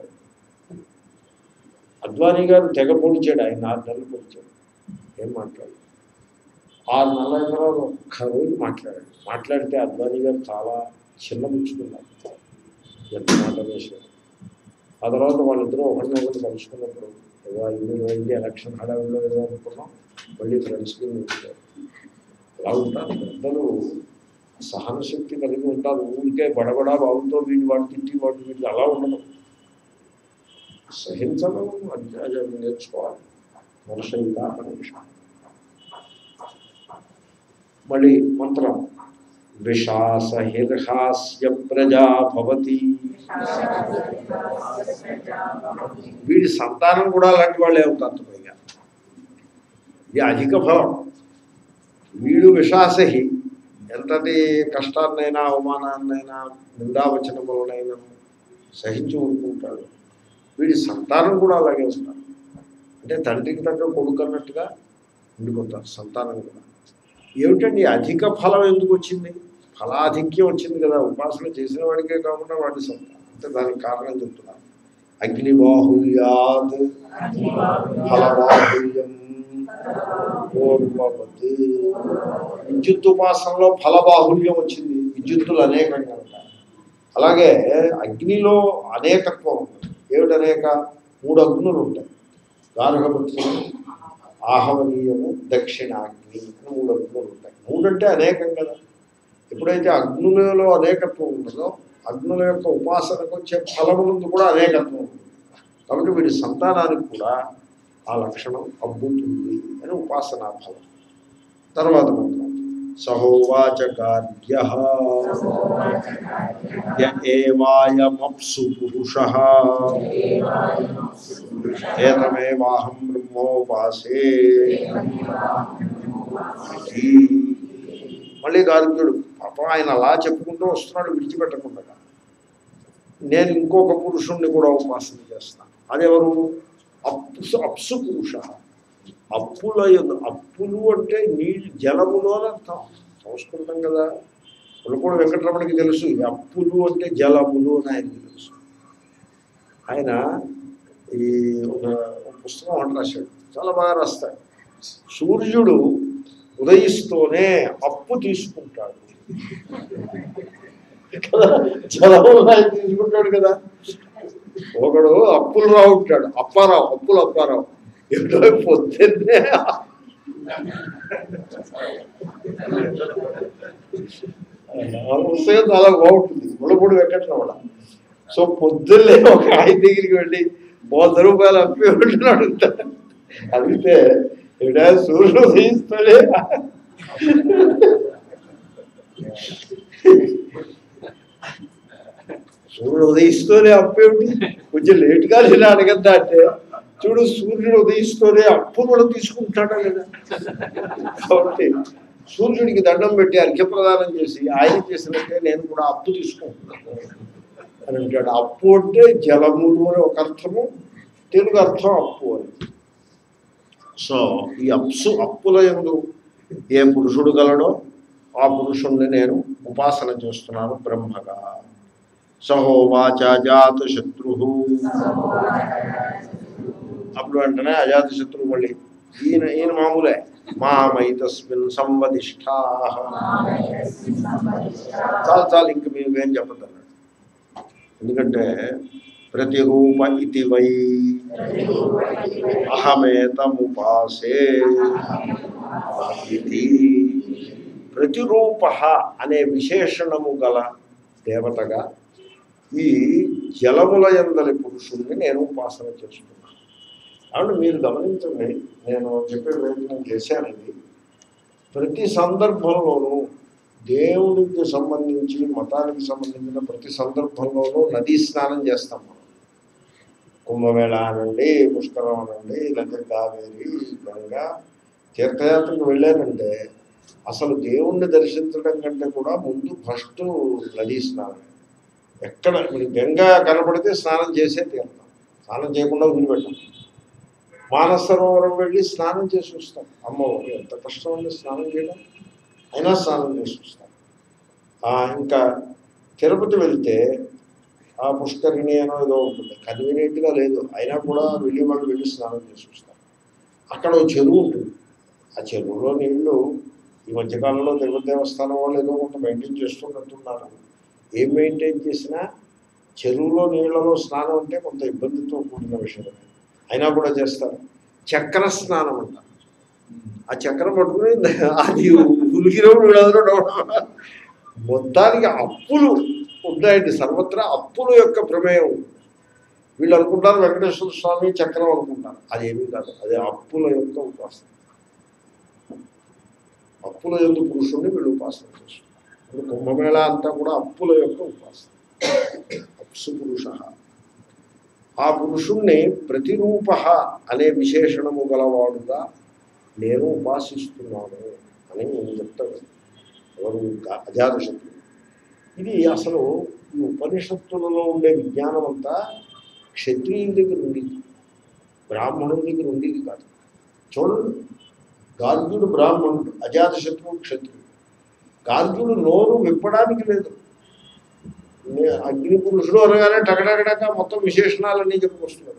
Speaker 2: అద్వానీ గారు తెగ పొడిచాడు ఆయన ఆరు నెలలు పొడిచాడు ఏం మాట్లాడు ఆరు నెలల అయిన తర్వాత ఒక్క రోజు మాట్లాడాడు మాట్లాడితే అద్వానీ గారు చాలా చిన్నపుచ్చుకున్నారు ఎంత మాట వేశారు ఆ తర్వాత వాళ్ళిద్దరూ ఒకరినొకరు కలుసుకున్నప్పుడు ఏదో ఐదు అయింది ఎలక్షన్ హడావిలో ఏదో అనుకున్నాం మళ్ళీ ఫ్రెండ్స్ కింద ఉంటారు అలా ఉంటారు పెద్దలు సహన శక్తి కలిగి ఉంటారు ఊరికే బడబడా బాబుతో వీడి వాడు తిట్టి వాడు వీళ్ళు అలా ఉండదు సహించడం అది అది నేర్చుకోవాలి మనుషుల మనిషి మళ్ళీ మంత్రం విషాస హిర్హాస్య ప్రజా భవతి వీడి సంతానం కూడా అలాంటి వాళ్ళే అవుతారు పైగా ఇది అధిక ఫలం వీడు విషాసహి ఎంతటి కష్టాన్నైనా అవమానాన్నైనా నిందావచనములనైనా సహించి ఊరుకుంటాడు వీడి సంతానం కూడా అలాగే ఉంటారు అంటే తండ్రికి తగ్గ కొడుకు అన్నట్టుగా ఉండిపోతారు సంతానం కూడా ఏమిటండి అధిక ఫలం ఎందుకు వచ్చింది ఫలాధిక్యం వచ్చింది కదా ఉపాసన చేసిన వాడికే కాకుండా వాడి సంతానం అంటే దానికి కారణం చెప్తున్నారు అగ్నిబాహుల్యాత్ ఫలబాహుల్యం పూర్వవత్ విద్యుత్ ఉపాసనలో ఫలబాహుల్యం వచ్చింది విద్యుత్తులు అనేకంగా ఉంటాయి అలాగే అగ్నిలో అనేకత్వం ఉంటుంది ఏమిటి అనేక మూడు అగ్నులు ఉంటాయి గార్హపత్రము ఆహవనీయము దక్షిణాగ్ని అని మూడు అగ్నులు ఉంటాయి మూడు అంటే అనేకం కదా ఎప్పుడైతే అగ్నులలో అనేకత్వం ఉంటుందో అగ్నుల యొక్క ఉపాసనకు వచ్చే ఫలములందు కూడా అనేకత్వం ఉంటుంది కాబట్టి వీడి సంతానానికి కూడా ఆ లక్షణం అబ్బుతుంది అని ఉపాసనా ఫలం తర్వాత మంత్రం సహోవాచ కార్య ఏవాయమప్సు పురుష ఏతమేవాహం బ్రహ్మోపాసే ఇది. మళ్ళీ గార్గ్యుడు పాపం ఆయన అలా చెప్పుకుంటూ వస్తున్నాడు విడిచిపెట్టకుండా నేను ఇంకొక పురుషుణ్ణి కూడా ఉపాసన చేస్తాను అదెవరు అప్సు అప్సు పురుష అప్పుల యందు- అప్పులు అంటే నీళ్ళు జలములు అని అర్థం సంస్కృతం కదా ఉలపూడి వెంకటరమణకి తెలుసు ఈ అప్పులు అంటే జలములు అని ఆయనకి తెలుసు ఆయన ఈ ఒక ఒక పుస్తకం ఒకటి రాశాడు చాలా బాగా రాస్తాడు సూర్యుడు ఉదయిస్తూనే అప్పు తీసుకుంటాడు కదా జలములు ఆయన తీసుకుంటాడు కదా ఒకడు అప్పులు రావు ఉంటాడు అప్పారావు అప్పులు అప్పారావు ఏమిటో పొద్దున్నే ఆ పుస్తకం చాలా బాగుంటుంది ముళ్ళపూడి వెంకటరమణ సో పొద్దున్నే ఒక ఆయన దగ్గరికి వెళ్ళి వంద రూపాయలు అప్పి ఉంటుని అడుగుతాడు అడిగితే ఇక్కడ సూర్యుడు ఉదయిస్తాడే సూర్యుడు ఉదయిస్తూనే అప్పేమిటి కొంచెం లేట్గా ఇలా అడగద్దా అంటే చూడు సూర్యుడు ఉదయిస్తూనే అప్పు కూడా తీసుకుంటాడా లేదా కాబట్టి సూర్యుడికి దండం పెట్టి అర్ఘ్యప్రదానం చేసి ఆయన చేసినట్టే నేను కూడా అప్పు తీసుకుంటున్నాను అని అంటాడు అప్పు అంటే జలములు అని ఒక అర్థము తెలుగు అర్థం అప్పు అని సో ఈ అప్సు అప్పుల ఎందు ఏ పురుషుడు గలడో ఆ పురుషుణ్ణి నేను ఉపాసన చేస్తున్నాను బ్రహ్మగా సహోవాచ అజాత శత్రు అప్పుడు వెంటనే అజాత శత్రువు మళ్ళీ ఈయన ఈయన మామూలే మామైతస్మిన్ సంవదిష్టా చాలు చాలు ఇంక మేము ఏం చెప్పద్దు అన్నాడు ఎందుకంటే ప్రతిరూప ఇది వై అహమేతముపాసే ఇది ప్రతిరూప అనే విశేషణము గల దేవతగా ఈ జలముల ఎందలి పురుషుల్ని నేను ఉపాసన చేస్తున్నాను కాబట్టి మీరు గమనించండి నేను చెప్పే ప్రయత్నం చేశాను ఇది ప్రతి సందర్భంలోనూ దేవుడికి సంబంధించి మతానికి సంబంధించిన ప్రతి సందర్భంలోనూ నదీ స్నానం చేస్తాం మనం కుంభమేళ అనండి పుష్కరం అనండి లేకపోతే కావేరి గంగా తీర్థయాత్రకు వెళ్ళానంటే అసలు దేవుణ్ణి దర్శించడం కంటే కూడా ముందు ఫస్ట్ నదీ స్నానం ఎక్కడ ఇప్పుడు గంగా కనబడితే స్నానం చేసే తీర్థం స్నానం చేయకుండా వదిలిపెట్టాం మానసరోవరం వెళ్ళి స్నానం చేసి వస్తాం అమ్మో ఎంత కష్టం ఉంది స్నానం చేయడం అయినా స్నానం చేసి వస్తాం ఆ, ఇంకా తిరుపతి వెళ్తే ఆ పుష్కరిణి అనో ఏదో ఉంటుంది కన్వీనియంట్గా లేదు అయినా కూడా వెళ్ళి వాళ్ళు వెళ్ళి స్నానం చేసి వస్తాం అక్కడ ఓ చెరువు ఉంటుంది ఆ చెరువులో నీళ్లు ఈ మధ్యకాలంలో తిరుపతి దేవస్థానం వాళ్ళు ఏదో కొంత మెయింటైన్ చేస్తున్నట్టున్నారు ఏం మెయింటైన్ చేసినా చెరువులో నీళ్లలో స్నానం అంటే కొంత ఇబ్బందితో కూడిన విషయమే అయినా కూడా చేస్తారు చక్ర స్నానం అంట ఆ చక్రం పట్టుకుని అది ఉలికినప్పుడు వీళ్ళందరూ మొత్తానికి అప్పులు ఉంటాయండి సర్వత్రా అప్పుల యొక్క ప్రమేయం ఉంది. వీళ్ళు అనుకుంటారు వెంకటేశ్వర స్వామి చక్రం అనుకుంటారు అదేమీ కాదు అది అప్పుల యొక్క ఉపాసన అప్పుల యొక్క పురుషుణ్ణి వీళ్ళు ఉపాసన చేస్తారు ఇప్పుడు కుంభమేళ అంతా కూడా అప్పుల యొక్క ఉపాసన అప్సు పురుష ఆ పురుషుణ్ణి ప్రతిరూప అనే విశేషణము గలవాడుగా నేను ఉపాసిస్తున్నాను అని నేను చెప్తాడు ఎవరు అజాతశత్రుడు ఇది అసలు ఈ ఉపనిషత్తులలో ఉండే విజ్ఞానం అంతా క్షత్రియుల దగ్గర ఉండేది బ్రాహ్మణుల దగ్గర ఉండేది కాదు చూడండి గార్గ్యుడు బ్రాహ్మణుడు అజాతశత్రువు క్షత్రియుడు గార్గ్యుడు నోరు విప్పడానికి లేదు నే- అగ్ని పురుషుడు అనగానే టకటకటక మొత్తం విశేషణాలన్నీ చెప్పుకొస్తున్నారు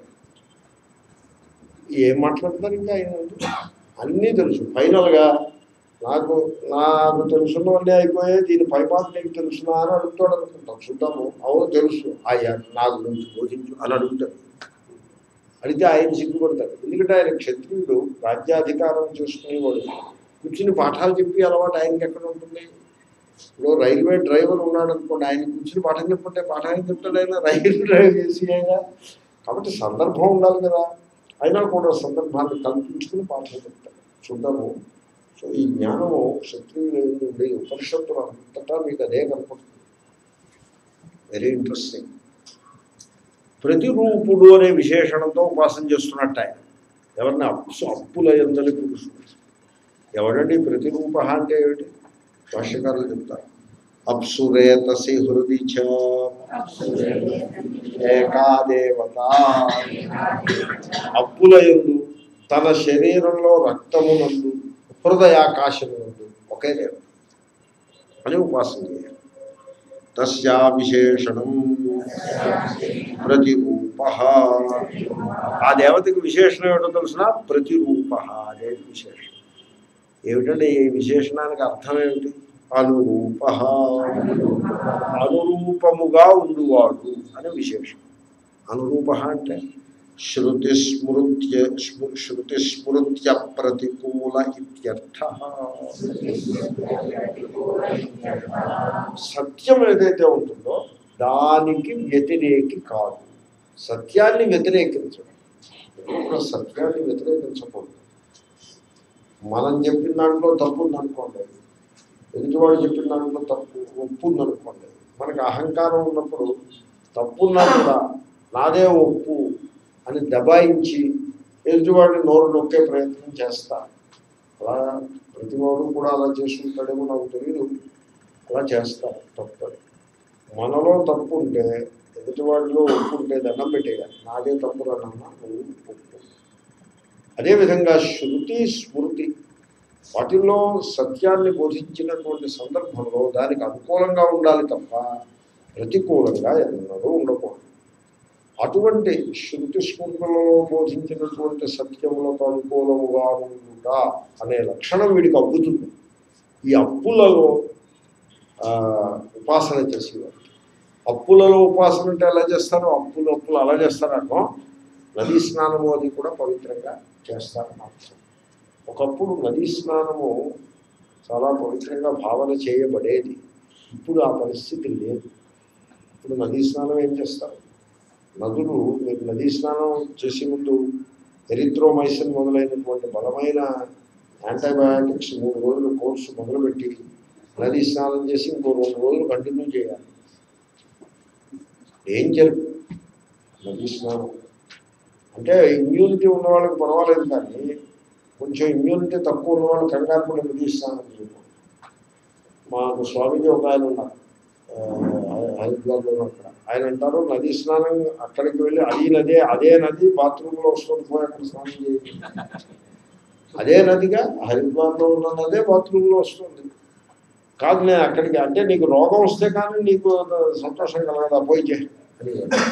Speaker 2: ఏం మాట్లాడతారు ఇంకా ఆయన ముందు? అన్నీ తెలుసు ఫైనల్గా నాకు నాకు తెలుసున్నవన్నీ అయిపోయాయి దీని పైపాటు నీకు తెలుసునా అని అడుగుతాడు అనుకుంటాం చూద్దాము అవును తెలుసు అయ్యా నా గురించి బోధించు అని అడుగుతాడు అడిగితే ఆయన సిగ్గుపడతాడు ఎందుకంటే ఆయన క్షత్రియుడు రాజ్యాధికారం చేసుకునేవాడు కూర్చుని పాఠాలు చెప్పి అలవాటు ఆయనకి ఎక్కడ ఉంటుంది ఇప్పుడు రైల్వే డ్రైవర్ ఉన్నాడు అనుకోండి ఆయన కూర్చుని పాఠం చెప్పుంటే పాఠం ఏం చెప్తాడు ఆయన రైలు డ్రైవ్ చేసి ఆయన కాబట్టి సందర్భం ఉండాలి కదా అయినా కూడా సందర్భాన్ని కల్పించుకుని పాఠం చెప్తాడు చూద్దాము సో ఈ జ్ఞానము క్షత్రియులు ఉండే ఉపనిషత్తులు అంతటా మీకు అదే కనపడుతుంది వెరీ ఇంట్రెస్టింగ్ ప్రతిరూపుడు అనే విశేషణంతో ఉపాసన చేస్తున్నట్టు ఆయన ఎవరిని అప్సు అప్పుల ఎందలి పురుషుడు ఎవడండి ప్రతిరూప అంటే ఏమిటి భాష్యకారులు చెప్తారు అప్సురేతసి హృది చ ఏకాదేవత అప్పుల ఎందు తన శరీరంలో రక్తమునందు హృదయాకాశమునందు ఒకే దేవత అని ఉపాసన చేయాలి తస్యా విశేషణం ప్రతిరూప ఆ దేవతకి విశేషణం ఏమిటో తెలిసిన ప్రతిరూప అనేది విశేషం ఏమిటంటే ఈ విశేషణానికి అర్థం ఏమిటి అనురూప అనురూపముగా ఉండువాడు అని విశేషం అనురూప అంటే శృతి స్మృత్య స్మృ- శృతి స్మృత్య ప్రతికూల ఇత్యర్థ సత్యం ఏదైతే ఉంటుందో దానికి వ్యతిరేకి కాదు సత్యాన్ని వ్యతిరేకించడం ఎప్పుడూ కూడా సత్యాన్ని వ్యతిరేకించకూడదు మనం చెప్పిన దాంట్లో తప్పు ఉందనుకోండి ఎదుటివాడు చెప్పిన దాంట్లో తప్పు ఒప్పు ఉందనుకోండి మనకి అహంకారం ఉన్నప్పుడు తప్పు ఉన్నా కూడా నాదే ఒప్పు అని దబాయించి ఎదుటివాడిని నోరు నొక్కే ప్రయత్నం చేస్తా అలా ప్రతివాడు కూడా అలా చేసుకుంటాడేమో నాకు తెలియదు అలా చేస్తారు తప్పని మనలో తప్పు ఉంటే ఎదుటివాడిలో ఒప్పు ఉంటే దండం పెట్టేయాలి నాదే తప్పు రన్నా నువ్వు ఒప్పు అదేవిధంగా శృతి స్మృతి వాటిల్లో సత్యాన్ని బోధించినటువంటి సందర్భంలో దానికి అనుకూలంగా ఉండాలి తప్ప ప్రతికూలంగా ఎన్నడూ ఉండకూడదు అటువంటి శృతి స్మృతులలో బోధించినటువంటి సత్యములకు అనుకూలముగా ఉండుట అనే లక్షణం వీడికి అబ్బుతుంది ఈ అప్పులలో ఆ, ఉపాసన చేసేవారు అప్పులలో ఉపాసన అంటే ఎలా చేస్తారు అప్పులు అప్పులు అలా చేస్తారనో నదీ స్నానము అది కూడా పవిత్రంగా చేస్తారు మాత్రం ఒకప్పుడు నదీ స్నానము చాలా పవిత్రంగా భావన చేయబడేది ఇప్పుడు ఆ పరిస్థితి లేదు ఇప్పుడు నదీ స్నానం ఏం చేస్తారు నదులు మీరు నదీ స్నానం చేసే ముందు ఎరిథ్రోమైసిన్ మొదలైనటువంటి బలమైన యాంటీబయాటిక్స్ మూడు రోజులు కోర్సు మొదలుపెట్టి నదీ స్నానం చేసి ఇంకో రెండు రోజులు కంటిన్యూ చేయాలి డేంజర్ నదీ స్నానం అంటే ఇమ్యూనిటీ ఉన్న వాళ్ళకి పర్వాలేదు కానీ కొంచెం ఇమ్యూనిటీ తక్కువ ఉన్న వాళ్ళు కంగారు పడి నదీ స్నానం చేయకూడదు మాకు స్వామిజీ ఒక ఆయన ఉన్నారు ఆ, హైదరాబాద్లో అక్కడ ఆయన అంటారు నదీ స్నానం అక్కడికి వెళ్ళి అది నదే అదే నది బాత్రూంలో వస్తుంది పోయి అక్కడ స్నానం చేయండి అదే నదిగా హరిద్వార్లో ఉన్న నదే బాత్రూంలో వస్తుంది కాదు నేను అక్కడికి అంటే నీకు రోగం వస్తే కానీ నీకు సంతోషం కలగదా పోయి చేయి అని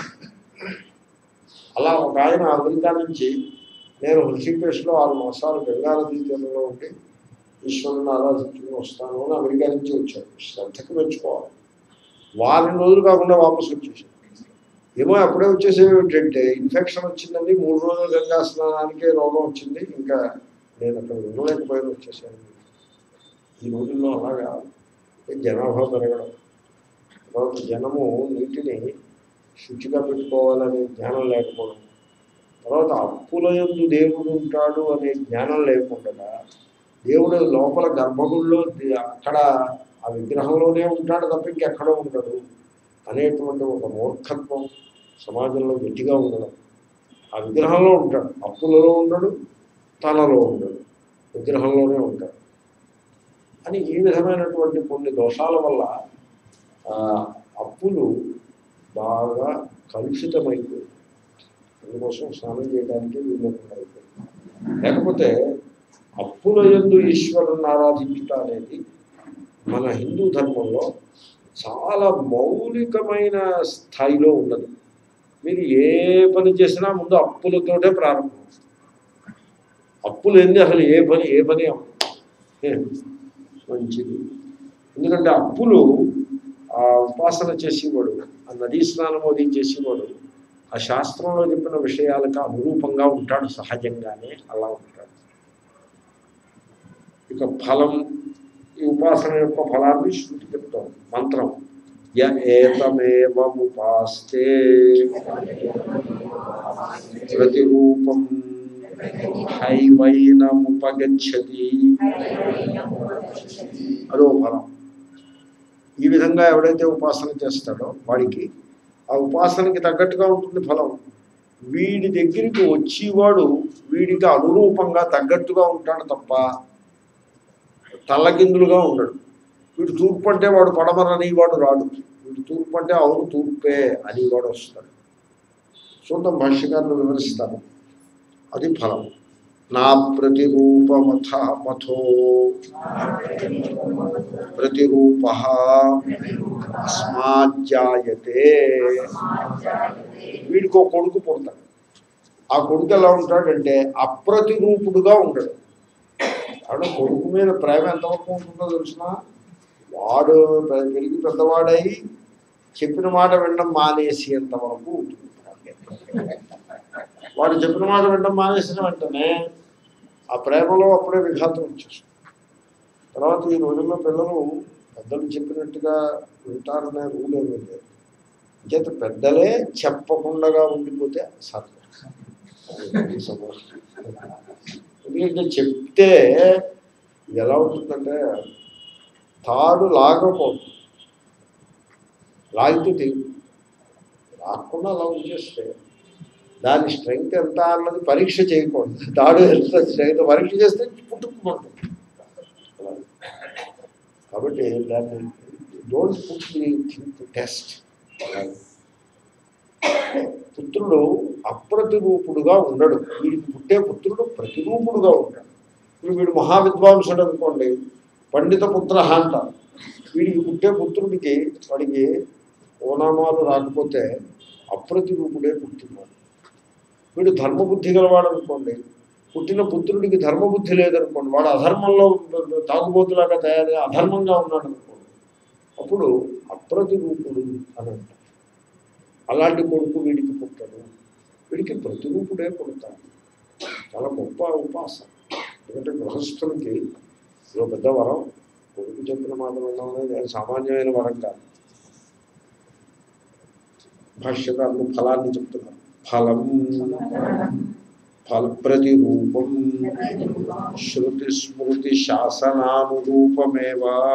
Speaker 2: అలా ఒక ఆయన అమెరికా నుంచి నేను హృషికేశ్లో ఆరు మాసాలు గంగానదీ తీరంలో ఉండి ఈశ్వరుని ఆరాధించుకుని వస్తాను అని అమెరికా నుంచి వచ్చాడు శ్రద్ధకి మెచ్చుకోవాలి వారం రోజులు కాకుండా వాపసు వచ్చేసాడు ఏమో అప్పుడే వచ్చేసేవి ఏంటంటే ఇన్ఫెక్షన్ వచ్చిందండి మూడు రోజులు గంగా స్నానానికే రోగం వచ్చింది ఇంకా నేను అక్కడ ఉండలేకపోయిన వచ్చేసాను ఈ రోజుల్లో అలాగా జనాభా పెరగడం తర్వాత జనము నీటిని శుచిగా పెట్టుకోవాలనే జ్ఞానం లేకపోవడం తర్వాత అప్పుల యందు దేవుడు ఉంటాడు అనే జ్ఞానం లేకుండా దేవుడు లోపల గర్భగుడిలో ది- అక్కడ ఆ విగ్రహంలోనే ఉంటాడు తప్ప ఇంకెక్కడో ఉండడు అనేటువంటి ఒక మూర్ఖత్వం సమాజంలో గట్టిగా ఉండడం ఆ విగ్రహంలో ఉంటాడు అప్పులలో ఉండడు తనలో ఉండడు విగ్రహంలోనే ఉంటాడు అని ఈ విధమైనటువంటి కొన్ని దోషాల వల్ల ఆ, అప్పులు బాగా కలుషితమైపోయి అందుకోసం స్నానం చేయడానికి వీళ్ళకుండా అయిపోయింది లేకపోతే అప్పుల యందు ఈశ్వరుని ఆరాధించుట అనేది మన హిందూ ధర్మంలో చాలా మౌలికమైన స్థాయిలో ఉన్నది మీరు ఏ పని చేసినా ముందు అప్పులతోటే ప్రారంభం అప్పులు ఏంది అసలు ఏ పని ఏ పని అవ్వదు. ఏ, మంచిది ఎందుకంటే అప్పులు ఆ ఉపాసన చేసేవాడు ఆ నదీ స్నానం అది చేసేవాడు ఆ శాస్త్రంలో చెప్పిన విషయాలకు అనురూపంగా ఉంటాడు సహజంగానే అలా ఉంటాడు ఇక ఫలం ఈ ఉపాసన యొక్క ఫలాన్ని శృతి చెప్తాం మంత్రం య ఏతమేవముపాస్తే ప్రతిరూపం హైవైనముపగచ్చతి అదో ఫలం ఈ విధంగా ఎవడైతే ఉపాసన చేస్తాడో వాడికి ఆ ఉపాసనకి తగ్గట్టుగా ఉంటుంది ఫలం వీడి దగ్గరికి వచ్చేవాడు వీడికి అనురూపంగా తగ్గట్టుగా ఉంటాడు తప్ప తల్లకిందులుగా ఉండడు వీడు తూర్పు అంటే వాడు పడమరని వాడు రాడు వీడు తూర్పు అంటే అవును తూర్పే అని వాడు వస్తాడు చూద్దాం భాష్యకారులు వివరిస్తారు అది ఫలం నా ప్రతిరూపమథ మథో ప్రతిరూప అస్మాజ్జాయతే వీడికి ఒక కొడుకు పుడతాడు ఆ కొడుకు ఎలా ఉంటాడంటే అప్రతిరూపుడుగా ఉండడు కాబట్టి కొడుకు మీద ప్రేమ ఎంతవరకు ఉంటుందో తెలిసిన వాడు పె- పెరిగి పెద్దవాడై చెప్పిన మాట వినడం మానేసి ఎంతవరకు ఉంటుంది వాడు చెప్పిన మాట వినడం మానేసిన వెంటనే ఆ ప్రేమలో అప్పుడే విఘాతం వచ్చేస్తుంది తర్వాత ఈ రోజుల్లో పిల్లలు పెద్దలు చెప్పినట్టుగా వింటారనే రూల్ ఏమీ లేదు చేత పెద్దలే చెప్పకుండా ఉండిపోతే సాధ్యం అది సమస్య. ఎందుకంటే చెప్తే ఇది ఎలా ఉంటుందంటే తాడు లాగకూడదు లాగితే తెగు లాక్కుండా అలా ఉంచేస్తే దాని స్ట్రెంగ్త్ ఎంత అన్నది పరీక్ష చేయకూడదు తాడు ఎంత స్ట్రెంగ్త్ పరీక్ష చేస్తే పుట్టుకుమంటుంది కాబట్టి దాన్ని don't put the thing to test పుత్రుడు అప్రతిరూపుడుగా ఉండడు వీడికి పుట్టే పుత్రుడు ప్రతిరూపుడుగా ఉంటాడు ఇప్పుడు వీడు మహావిద్వాంసుడు అనుకోండి పండిత పుత్ర అంటారు వీడికి పుట్టే పుత్రుడికి వాడికి ఓనామాలు రాకపోతే అప్రతిరూపుడే పుట్టినాడు వీడు ధర్మబుద్ధి గలవాడు అనుకోండి పుట్టిన పుత్రుడికి ధర్మబుద్ధి లేదనుకోండి వాడు అధర్మంలో తాగుబోతులాగా తయారై అధర్మంగా ఉన్నాడు అనుకోండి అప్పుడు అప్రతిరూపుడు అని అంటారు అలాంటి కొడుకు వీడికి పుట్టడు వీడికి ప్రతిరూపుడే పుడతాడు చాలా గొప్ప ఉపాసన ఎందుకంటే గృహస్థులకి ఇదో పెద్ద వరం కొడుకు చెప్పిన మాట వినడం అనేది అది సామాన్యమైన వరం కాదు భాష్యకారులు ఫలాన్ని చెప్తున్నారు ఫలం ఫల ప్రతిరూపం శృతి స్మృతి శాసనానురూపమేవా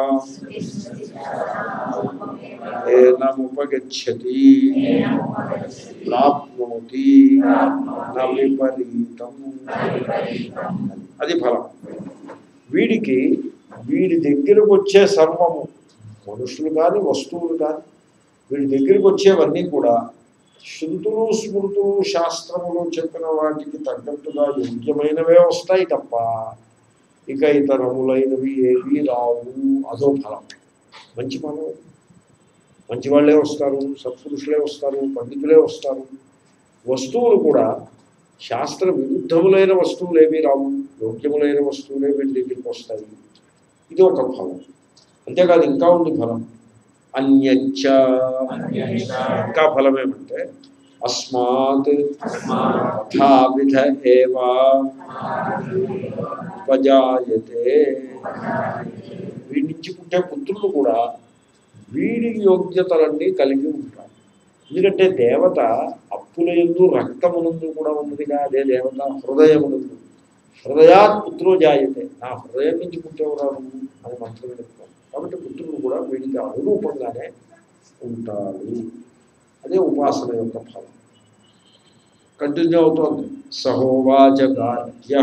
Speaker 2: ఏనముపగచ్చతి ప్రాప్నోతి న విపరీతం అది ఫలం వీడికి వీడి దగ్గరకు వచ్చే సర్వము మనుషులు కానీ వస్తువులు కానీ వీడి దగ్గరికి వచ్చేవన్నీ కూడా శృతులు స్మృతులు శాస్త్రములు చెప్పిన వాటికి తగ్గట్టుగా యోగ్యమైనవే వస్తాయి తప్ప ఇక ఇతరములైనవి ఏవి రావు అదో ఫలం మంచి ఫలం మంచి వాళ్ళే వస్తారు సత్పురుషులే వస్తారు పండితులే వస్తారు వస్తువులు కూడా శాస్త్ర విరుద్ధములైన వస్తువులు ఏమీ రావు యోగ్యములైన వస్తువులే వీటి దగ్గరికి వస్తాయి ఇది ఒక ఫలం అంతేకాదు ఇంకా ఉంది ఫలం అన్యచ్చ ఇంకా ఫలం ఏమంటే అస్మాత్ తథావిధ ఏవా ఉపజాయతే వీడి నుంచి పుట్టే పుత్రులు కూడా వీడి యోగ్యతలన్నీ కలిగి ఉంటారు ఎందుకంటే దేవత అప్పుల ఎందు రక్తమునందు కూడా ఉన్నదిగా అదే దేవత హృదయమునందు హృదయాత్ పుత్రో జాయతే నా హృదయం నుంచి పుట్టేవరాడు అని మంత్రం చెప్తాను కాబట్టి పుత్రులు కూడా వీడికి అనురూపంగానే ఉంటారు అదే ఉపాసన యొక్క ఫలం కంటిన్యూ అవుతోంది సహోవాచ గార్గ్య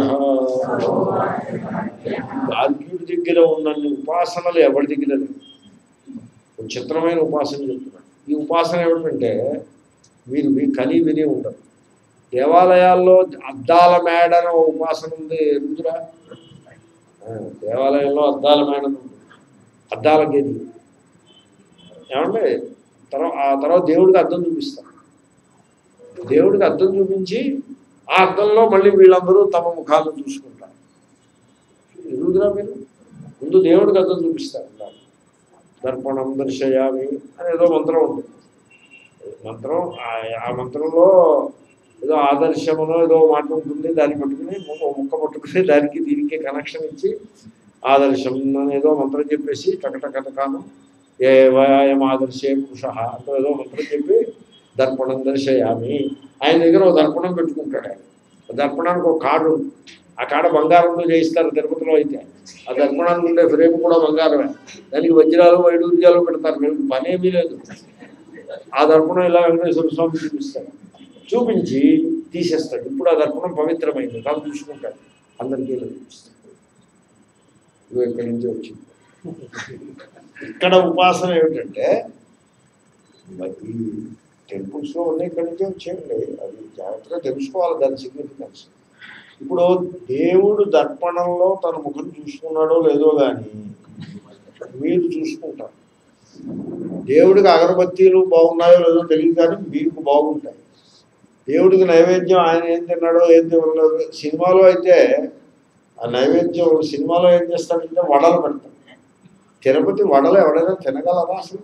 Speaker 2: గార్గ్యుడి దగ్గర ఉన్నన్ని ఉపాసనలు ఎవరి దగ్గర లేవు ఒక చిత్రమైన ఉపాసన చెప్తున్నాడు ఈ ఉపాసన ఏమిటంటే మీరు మీ కని విని ఉండరు దేవాలయాల్లో అద్దాల మేడన ఓ ఉపాసన ఉంది ఎరుగుతురా ఆ, దేవాలయంలో అద్దాల మేడన ఉంది అద్దాల గది ఏమంటే తర్వాత ఆ తర్వాత దేవుడికి అద్దం చూపిస్తారు దేవుడికి అద్దం చూపించి ఆ అద్దంలో మళ్ళీ వీళ్ళందరూ తమ ముఖాలను చూసుకుంటారు ఎరుగుతురా మీరు ముందు దేవుడికి అద్దం చూపిస్తారు దర్పణం దర్శయామి అని ఏదో మంత్రం ఉంటుంది మంత్రం ఆ- ఆ మంత్రంలో ఏదో ఆదర్శమనో ఏదో మాట ఉంటుంది దాన్ని పట్టుకుని ఒక ముక్క పట్టుకుని దానికి దీనికి కనెక్షన్ ఇచ్చి ఆదర్శం అని ఏదో మంత్రం చెప్పేసి టకటకటకాను ఏ వయం ఆదర్శే పురుష అంటూ ఏదో మంత్రం చెప్పి దర్పణం దర్శయామి ఆయన దగ్గర ఒక దర్పణం పెట్టుకుంటాడు ఆయన ఆ దర్పణానికి ఒక కాడు ఉంది. ఆ కాడ బంగారంతో చేయిస్తారు తిరుపతిలో అయితే ఆ దర్పణానికి ఉండే ఫ్రేమ్ కూడా బంగారమే దానికి వజ్రాలు వైడూర్యాలు పెడతారు వీళ్ళకి పనేమీ లేదు ఆ దర్పణం ఇలా వెంకటేశ్వర స్వామి చూపిస్తాడు చూపించి తీసేస్తాడు ఇప్పుడు ఆ దర్పణం పవిత్రమైంది కాదు చూసుకుంటాడు అందరికీ ఇలా చూపిస్తాడు ఇదిగో ఇక్కడి నుంచి వచ్చింది ఇక్కడ ఉపాసన ఏమిటంటే మరి ఈ టెంపుల్స్లో ఉన్న ఇక్కడి నుంచే వచ్చేయండి అది జాగ్రత్తగా తెలుసుకోవాలి దాని సిగ్నిఫికెన్స్ ఇప్పుడు దేవుడు దర్పణంలో తన ముఖం చూసుకున్నాడో లేదో కానీ మీరు చూసుకుంటారు దేవుడికి అగరబత్తీలు బాగున్నాయో లేదో తెలియదు కానీ మీకు బాగుంటాయి దేవుడికి నైవేద్యం ఆయన ఏం తిన్నాడో ఏం తినలేదు సినిమాలో అయితే ఆ నైవేద్యం సినిమాలో ఏం చేస్తాడంటే వడలు పెడతాడు తిరుపతి వడలు ఎవడైనా తినగలరా అసలు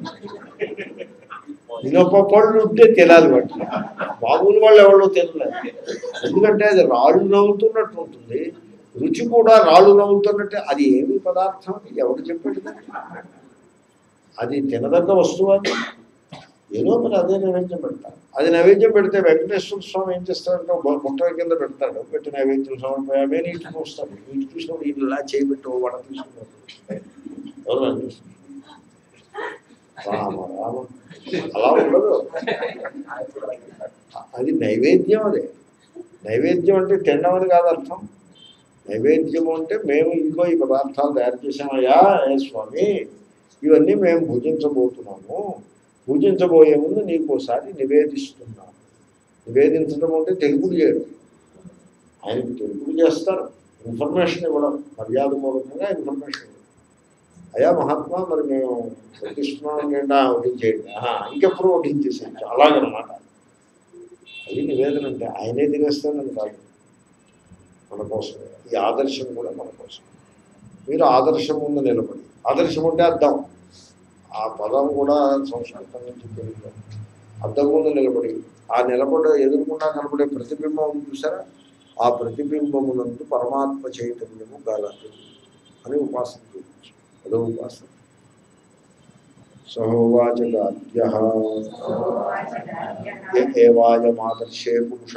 Speaker 2: ఇనొక పళ్ళు ఉంటే తినాలి వాటి మామూలు వాళ్ళు ఎవరో తినలేదు ఎందుకంటే అది రాళ్ళు నవ్వుతున్నట్టు ఉంటుంది రుచి కూడా రాళ్ళు నవ్వుతున్నట్టే అది ఏమి పదార్థం అని ఎవడు చెప్పాడు దాన్ని? అది తినదగ్గ వస్తువు అది ఏదో మరి అదే నైవేద్యం పెడతారు అది నైవేద్యం పెడితే వెంకటేశ్వర స్వామి ఏం చేస్తాడంటే ఒక గుట్ట కింద పెడతాడు పెట్టి నైవేద్యం సమర్పయామే నీటి చూస్తాడు నీటి చూసినప్పుడు వీళ్ళు ఇలా చేయబెట్టు వడ తీసుకున్నాడు ఎవరు వెంకటేశ్వర రామ రామ అలా ఉండదు అది నైవేద్యం అదే నైవేద్యం అంటే తినడం అని కాదు అర్థం నైవేద్యం అంటే మేము ఇంకో ఈ పదార్థాలు తయారు చేసామయ్యా ఏ స్వామి ఇవన్నీ మేము భుజించబోతున్నాము పూజించబోయే ముందు నీకు ఒకసారి నివేదిస్తున్నాను నివేదించడం అంటే తెలుపుడు చేయడం ఆయనకు తెలుపుడు చేస్తారు ఇన్ఫర్మేషన్ ఇవ్వడం మర్యాద మూలకంగా ఇన్ఫర్మేషన్ ఇవ్వడం అయ్యా మహాత్మా మరి మేము వడ్డిస్తున్నాం నిండా వడ్డించేయండి ఆహా, ఇంకెప్పుడు వడ్డించేసేయండి అలాగనమాట అది నివేదన అంటే ఆయనే తినేస్తానని కాదు మన కోసం ఈ ఆదర్శం కూడా మన కోసం మీరు ఆదర్శం ముందు నిలబడి ఆదర్శం అంటే అర్థం ఆ పదం కూడా సంస్కృతం నుంచి తెలుగు అద్దం ముందు నిలబడి ఆ నిలబడ ఎదురుకుండా కనబడే ప్రతిబింబం ఉంది చూసారా ఆ ప్రతిబింబమునందు పరమాత్మ చైతన్యము గలదు అని ఉపాసన చేయవచ్చు అదో ఉపాసన సహోవాచగాద్య ఏవాయమాదర్శే పురుష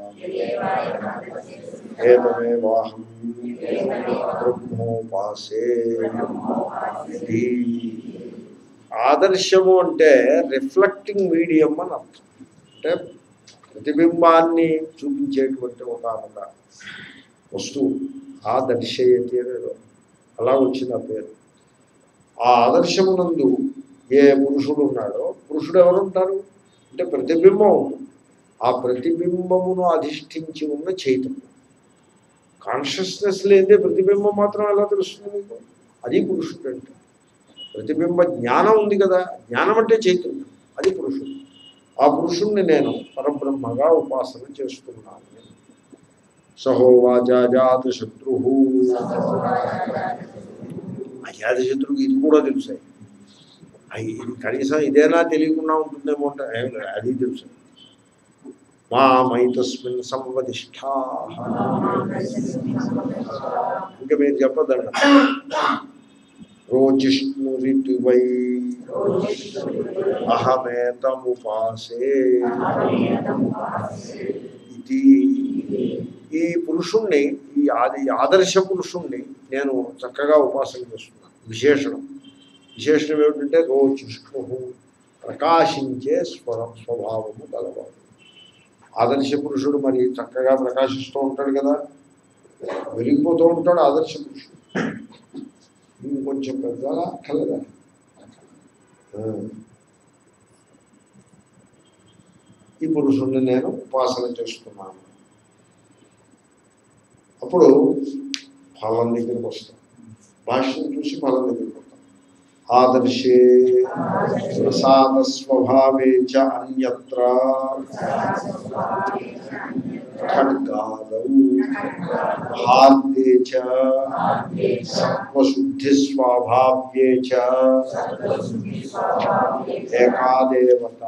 Speaker 2: ఏతమేవాహం బ్రహ్మోపాసే ఇది ఆదర్శము అంటే రిఫ్లెక్టింగ్ మీడియం అని అర్థం అంటే ప్రతిబింబాన్ని చూపించేటువంటి ఒక ఒక వస్తువు ఆదర్శయతి అనేది అలా వచ్చిన పేరు ఆ ఆదర్శమునందు ఏ పురుషుడు ఉన్నాడో పురుషుడు ఎవరు ఉంటారు అంటే ప్రతిబింబం ఉంటుంది ఆ ప్రతిబింబమును అధిష్ఠించి ఉన్న చైతన్యం కాన్షియస్నెస్ లేదే ప్రతిబింబం మాత్రం ఎలా తెలుస్తుంది మీకు అది పురుషుడు అంటే ప్రతిబింబ జ్ఞానం ఉంది కదా జ్ఞానం అంటే చైతన్యం అది పురుషుడు ఆ పురుషుణ్ణి నేను పరబ్రహ్మగా ఉపాసన చేస్తున్నాను సహోవాజాజాత శత్రు అజాత శత్రువుకి ఇది కూడా తెలుసు అయి ఇది కనీసం ఇదేనా తెలియకుండా ఉంటుందేమో అంటే ఏం లేదు, అది తెలుసు మా మైతస్మిన్ సంవదిష్టా ఇంకా మీరు చెప్పదండి రోజిష్ణురితి వై అహమేతముపాసే ఇది ఈ పురుషుణ్ణి ఈ ఆది ఆదర్శ పురుషుణ్ణి నేను చక్కగా ఉపాసన చేస్తున్నాను విశేషణం విశేషణం ఏమిటంటే రోజిష్ణు ప్రకాశించే స్వరం స్వభావము గలవాడు ఆదర్శ పురుషుడు మరి చక్కగా ప్రకాశిస్తూ ఉంటాడు కదా వెలిగిపోతూ ఉంటాడు ఆదర్శ పురుషుడు ఇంకొంచెం పెద్దలా కలదా ఈ పురుషుణ్ణి నేను ఉపాసన చేస్తున్నాను అప్పుడు ఫలం దగ్గరికి వస్తాం భాష్యం చూసి ఫలం దగ్గరికి వస్తాం ఆదర్శే ప్రసాద స్వభావే చ అన్యత్ర ఖడ్గాదౌ హార్దే చ సత్వశుద్ధి స్వభావ్యే చ ఏకాదేవత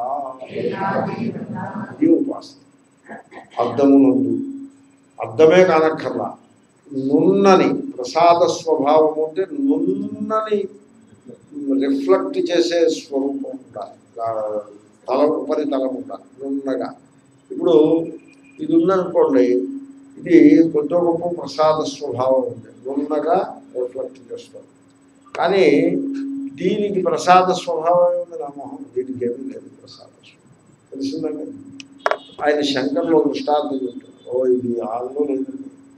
Speaker 2: ఇది ఉపాసన అర్థమునందు అర్థమే కానక్కర్లా నున్నని ప్రసాద స్వభావము అంటే నున్నని రిఫ్లెక్ట్ చేసే స్వరూపం ఉండాలి ఆ తల ఉపరితలం ఉండాలి నున్నగా ఇప్పుడు ఇది ఉందనుకోండి ఇది కొద్ది గొప్ప ప్రసాద స్వభావం ఉంది నున్నగా రిఫ్లెక్ట్ చేస్తుంది కానీ దీనికి ప్రసాద స్వభావం ఉంది రామోహం దీనికి ఏమీ లేదు ప్రసాద స్వభావం తెలిసిందండి ఆయన శంకర్లో దృష్టాంతం చెప్తాడు ఓ ఇది ఆన్లో లేదండి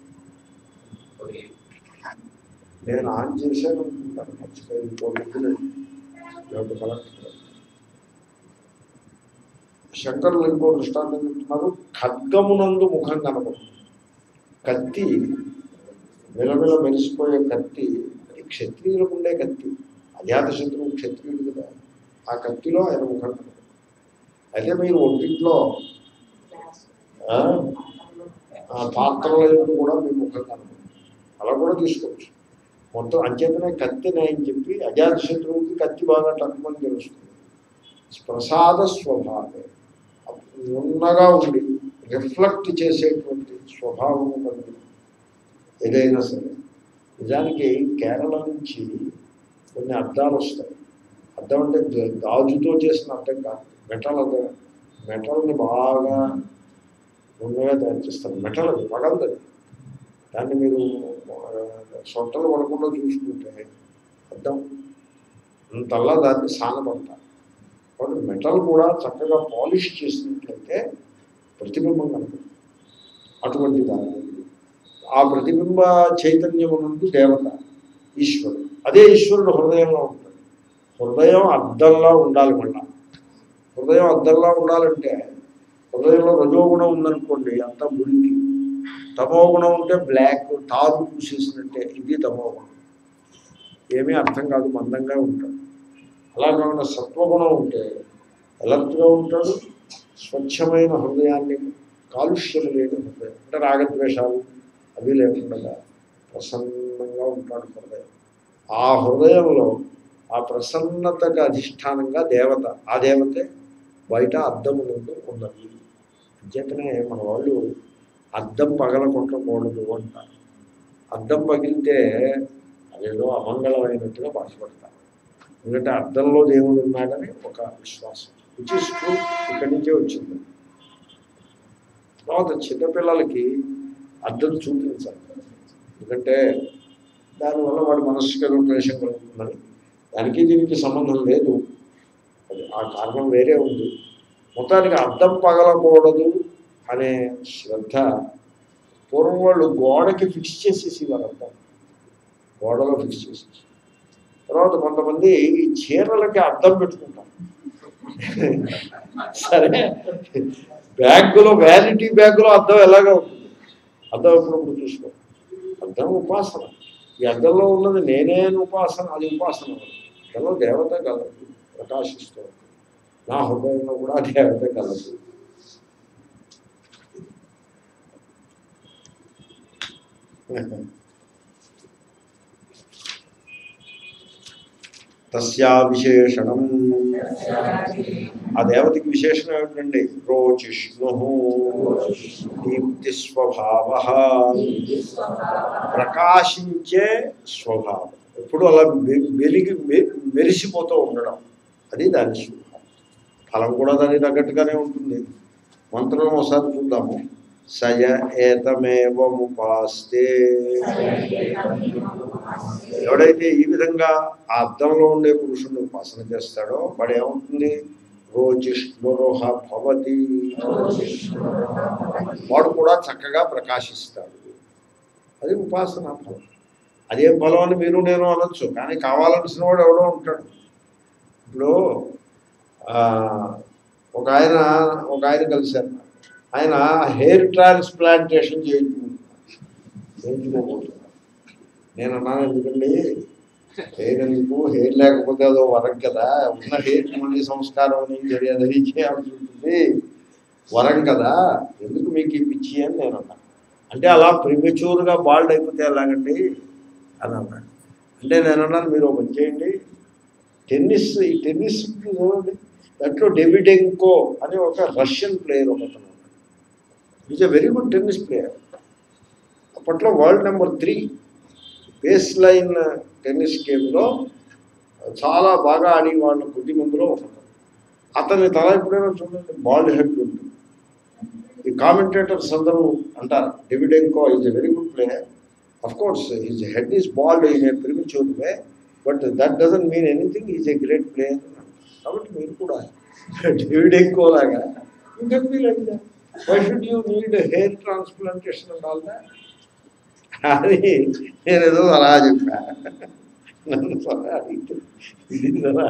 Speaker 2: నేను ఆన్ చేశాను అనుకుంటాను మర్చిపోయి ఇంకో వ్యక్తులు కలెక్టర్ శంకరులు ఇంకో దృష్టాంతం చెప్తున్నారు ఖడ్గమునందు ముఖం కనబడుతుంది కత్తి విలవిల మెరిసిపోయే కత్తి అది క్షత్రియులకు ఉండే కత్తి అజాత శత్రువు క్షత్రియుడు కదా ఆ కత్తిలో ఆయన ముఖం కనబడుతుంది అయితే మీరు ఒంటింట్లో ఆ, ఆ పాత్రల యందు కూడా మీ ముఖం కనబడుతుంది అలా కూడా తీసుకోవచ్చు మొత్తం అంచేతనే కత్తిని అని చెప్పి అజాత శత్రువుకి కత్తి బాగా తక్కువని తెలుస్తుంది ప్రసాద స్వభావే ఉన్నగా ఉండి రిఫ్లెక్ట్ చేసేటువంటి స్వభావము కలిగి ఏదైనా సరే నిజానికి కేరళ నుంచి కొన్ని అద్దాలు వస్తాయి అద్దం అంటే గా- గాజుతో చేసిన అద్దం కాదు మెటల్ అద్దం మెటల్ని బాగా ఉన్నగా తయారు చేస్తారు మెటల్ అది పగలదు దాన్ని మీరు ఆ, సొంటలు పడకుండా చూసుకుంటే అద్దం అంతల్లా దాన్ని సానపడతారు కాబట్టి మెటల్ కూడా చక్కగా పాలిష్ చేసినట్లయితే ప్రతిబింబం కనపడుతుంది అటువంటి దాన్ని ఆ ప్రతిబింబ చైతన్యమునందు దేవత ఈశ్వరుడు అదే ఈశ్వరుడు హృదయంలో ఉంటాడు హృదయం అద్దంలా ఉండాలి మళ్ళా హృదయం అద్దంలా ఉండాలంటే హృదయంలో రజోగుణం ఉందనుకోండి అంతా మురికి తమో గుణం ఉంటే బ్లాక్ తారు పూసేసినట్టే ఇది తమో గుణం ఏమీ అర్థం కాదు మందంగా ఉంటాడు అలా కాకుండా సత్వగుణం ఉంటే ఎలర్ట్గా ఉంటాడు స్వచ్ఛమైన హృదయాన్ని కాలుష్యం లేని హృదయం అంటే రాగద్వేషాలు అవి లేకుండా ప్రసన్నంగా ఉంటాడు హృదయం ఆ హృదయంలో ఆ ప్రసన్నతకు అధిష్టానంగా దేవత ఆ దేవతే బయట అద్దం ముందు ఉన్నది అంచేతనే మన వాళ్ళు అద్దం పగల కొట్టకూడదు అంటారు అద్దం పగిలితే అదేదో అమంగళమైనట్టుగా బాధపడతారు ఎందుకంటే అద్దంలో దేవుడు ఉన్నాడని ఒక విశ్వాసం విచ్ ఇస్ ట్రూ ఇక్కడి నుంచే వచ్చింది తర్వాత చిన్నపిల్లలకి అద్దం చూపించాలి ఎందుకంటే దానివల్ల వాడి మనస్సుకి ఏదో క్లేశం కలుగుతుందని దానికి దీనికి సంబంధం లేదు అది ఆ కారణం వేరే ఉంది మొత్తానికి అద్దం పగలకూడదు అనే శ్రద్ధ పూర్వం వాళ్ళు గోడకి ఫిక్స్ చేసేసి వారు అద్దం గోడలో ఫిక్స్ చేసేసి తర్వాత కొంతమంది ఈ చీరలకి అద్దం పెట్టుకుంటారు సరే బ్యాగులో వ్యాలిటీ బ్యాగులో అద్దం ఎలాగా ఉంటుంది అద్దం ఎప్పుడప్పుడు చూసుకో అద్దం ఉపాసన ఈ అద్దంలో ఉన్నది నేనే అని ఉపాసన అది ఉపాసన అద్దంలో దేవత కలదు ప్రకాశిస్తూ ఉంటుంది. నా హృదయంలో కూడా దేవత కలదు తస్యా విశేషణం ఆ దేవతకి విశేషణం ఏమిటండి రోచిష్ణు దీప్తి స్వభావ ప్రకాశించే స్వభావం ఎప్పుడు అలా వె- వెలిగి మె- మెరిసిపోతూ ఉండడం అది దాని స్వభావం ఫలం కూడా దానికి తగ్గట్టుగానే ఉంటుంది మంత్రం ఒకసారి చూద్దాము సయ ఏతమేవముపాస్తే ఎవడైతే ఈ విధంగా ఆ అద్దంలో ఉండే పురుషుణ్ణి ఉపాసన చేస్తాడో వాడు ఏమవుతుంది రోజిష్ణురోహ భవతి వాడు కూడా చక్కగా ప్రకాశిస్తాడు అది ఉపాసన ఫలం అదేం ఫలం అని మీరు నేను అనొచ్చు కానీ కావాలనిసిన వాడు ఎవడో ఉంటాడు ఇప్పుడు ఆ, ఒక ఆయన ఒక ఆయన కలిశారు నాకు. ఆయన హెయిర్ ట్రాన్స్ప్లాంటేషన్ చేయించుకుంటున్నాడు చేయించుకోబోతున్నాడు నేను అన్నాను ఎందుకండి హెయిర్ ఎందుకు హెయిర్ లేకపోతే అదో వరం కదా ఉన్న హెయిర్ మళ్ళీ సంస్కారం అని తెలియదు అది చేయాల్సి ఉంటుంది వరం కదా ఎందుకు మీకు ఈ పిచ్చి అని నేను అన్నాను అంటే అలా ప్రిమెచ్యూర్గా బాల్డ్ అయిపోతే ఎలాగండి అని అన్నాడు అంటే నేను అన్నాను మీరు ఒక పని చేయండి టెన్నిస్ ఈ టెన్నిస్ చూడండి దాంట్లో డెవిడెంకో అని ఒక రష్యన్ ప్లేయర్ ఒకతను is a very good tennis player అప్పట్లో world number three baseline tennis గేమ్లో చాలా బాగా ఆడి వాళ్ళ కొద్ది మందిలో ఒకడు అతని తల ఎప్పుడైనా చూడండి బాల్డ్ హెడ్ ఉంటుంది ఈ కామెంటేటర్స్ అందరూ అంటారు Davydenko is a very good player of course his head is bald in a premature way but that doesn't mean anything is a great player కాబట్టి మీరు కూడా డెవిడెంకో లాగా you can be like that why should you need hair transplantation and all that అని నేను ఏదో అలా చెప్పా నన్ను సలహా అడిగితే ఇది కదా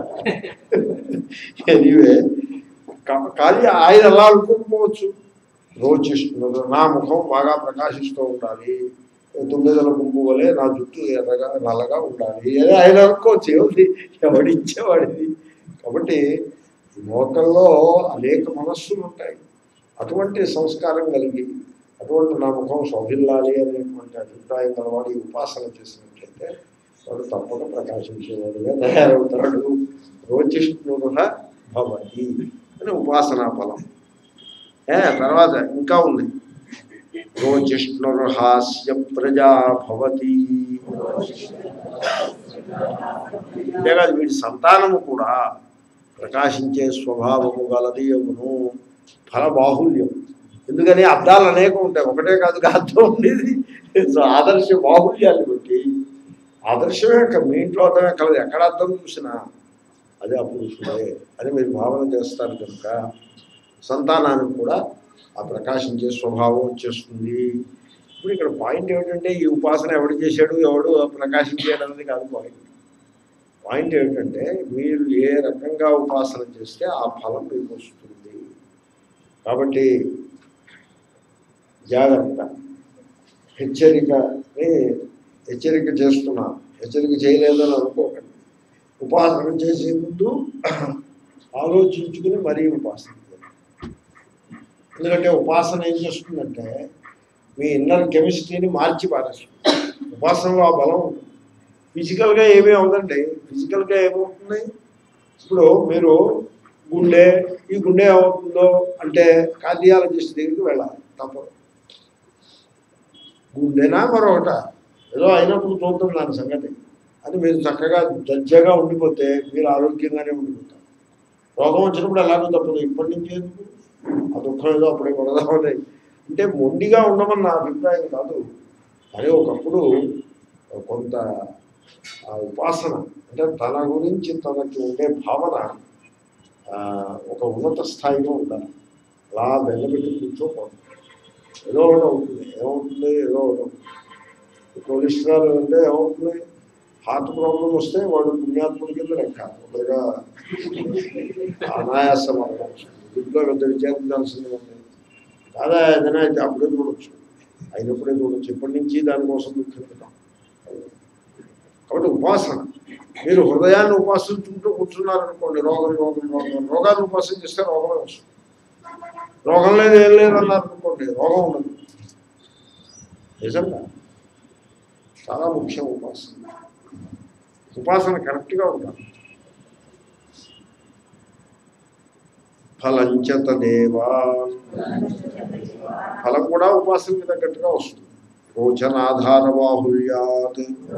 Speaker 2: ఎనీవే కానీ ఆయన అలా అనుకోకపోవచ్చు రోచిస్తున్నారు నా ముఖం బాగా ప్రకాశిస్తూ ఉండాలి తొమ్మిదల గుంపు వలె నా జుట్టు ఎర్రగా నల్లగా ఉండాలి అని ఆయన అనుకోవచ్చు ఎవరి ఎవడిచ్చేవాడిది కాబట్టి లోకంలో అనేక మనస్సులు ఉంటాయి అటువంటి సంస్కారం కలిగి అటువంటి నా ముఖం శోభిల్లాలి అనేటువంటి అభిప్రాయం గలవాడు ఈ ఉపాసన చేసినట్లయితే వాడు తప్పక ప్రకాశించేవాడుగా తయారవుతాడు రోచిష్ణురుహ భవతి అని ఉపాసనా ఫలం ఏ తర్వాత ఇంకా ఉంది రోచిష్ణుర్హాస్య ప్రజా భవతి అంతేకాదు వీడి సంతానము కూడా ప్రకాశించే స్వభావము గలది అవును ఫల బాహుల్యం ఎందుకని అద్దాలు అనేకం ఉంటాయి ఒకటే కాదు అర్థం ఉండేది సో ఆదర్శ బాహుల్యాన్ని బట్టి ఆదర్శమే క- మీ ఇంట్లో అర్థమే కలదు ఎక్కడ అర్థం చూసినా అదే అపురుషుడే అని మీరు భావన చేస్తారు కనుక సంతానానికి కూడా ఆ ప్రకాశించే స్వభావం వచ్చేస్తుంది ఇప్పుడు ఇక్కడ పాయింట్ ఏమిటంటే ఈ ఉపాసన ఎవడు చేశాడు ఎవడు ప్రకాశించాడు అన్నది కాదు పాయింట్ పాయింట్ ఏమిటంటే మీరు ఏ రకంగా ఉపాసన చేస్తే ఆ ఫలం మీకు వస్తుంది కాబట్టి జాగ్రత్త హెచ్చరికని హెచ్చరిక చేస్తున్నాను హెచ్చరిక చేయలేదని అనుకోకండి ఉపాసన చేసే ముందు ఆలోచించుకుని మరీ ఉపాసన చేయాలి. ఎందుకంటే ఉపాసన ఏం చేస్తుందంటే మీ ఇన్నర్ కెమిస్ట్రీని మార్చి పారేస్తుంది ఉపాసనలో ఆ బలం ఉంటుంది ఫిజికల్గా ఏమీ అవదండి ఫిజికల్గా ఏమవుతుంది ఇప్పుడు మీరు గుండె ఈ గుండె ఏమవుతుందో అంటే కార్డియాలజిస్ట్ దగ్గరికి వెళ్ళాలి తప్పదు గుండెనా మరొకట ఏదో అయినప్పుడు చూద్దాం దాని సంగతి అని మీరు చక్కగా దర్జాగా ఉండిపోతే మీరు ఆరోగ్యంగానే ఉండిపోతారు రోగం వచ్చినప్పుడు ఎలాగో తప్పదు ఇప్పటి నుంచి ఎందుకు ఆ దుఃఖం ఏదో అప్పుడే పడదామని అంటే మొండిగా ఉండమని నా అభిప్రాయం కాదు కానీ ఒకప్పుడు కొంత ఆ ఉపాసన అంటే తన గురించి తనకి ఉండే భావన ఆ, ఒక ఉన్నత స్థాయిలో ఉండాలి అలా బెల్లబెట్టి కూర్చోకూడదు ఏదో ఒకటి అవుతుంది ఏమవుతుంది ఏదో ఒకటి అవుతుంది కొలెస్ట్రాల్ అంటే ఏమవుతుంది హార్ట్ ప్రాబ్లం వస్తే వాడు పుణ్యాత్ముడి కింద లెక్క ఒకటిగా అనాయాస మరణం ఇంట్లో పెద్ద విచారించాల్సింది ఉంది కాదా ఏదైనా అయితే అప్పుడే చూడొచ్చు అయినప్పుడే చూడొచ్చు ఇప్పటి నుంచి దానికోసం దుఃఖించడం కాబట్టి ఉపాసన మీరు హృదయాన్ని ఉపాసించుకుంటూ కూర్చున్నారనుకోండి రోగం రోగం రోగం రోగాన్ని ఉపాసన చేస్తే రోగమే వస్తుంది రోగం లేదు ఏం లేదు అన్నారు అనుకోండి రోగం ఉండదు నిజంగా చాలా ముఖ్యం ఉపాసన ఉపాసన కరెక్ట్గా ఉండాలి ఫలంచ తదేవా ఫలం కూడా ఉపాసనకి తగ్గట్టుగా వస్తుంది రోచనాధార బాహుల్యాత్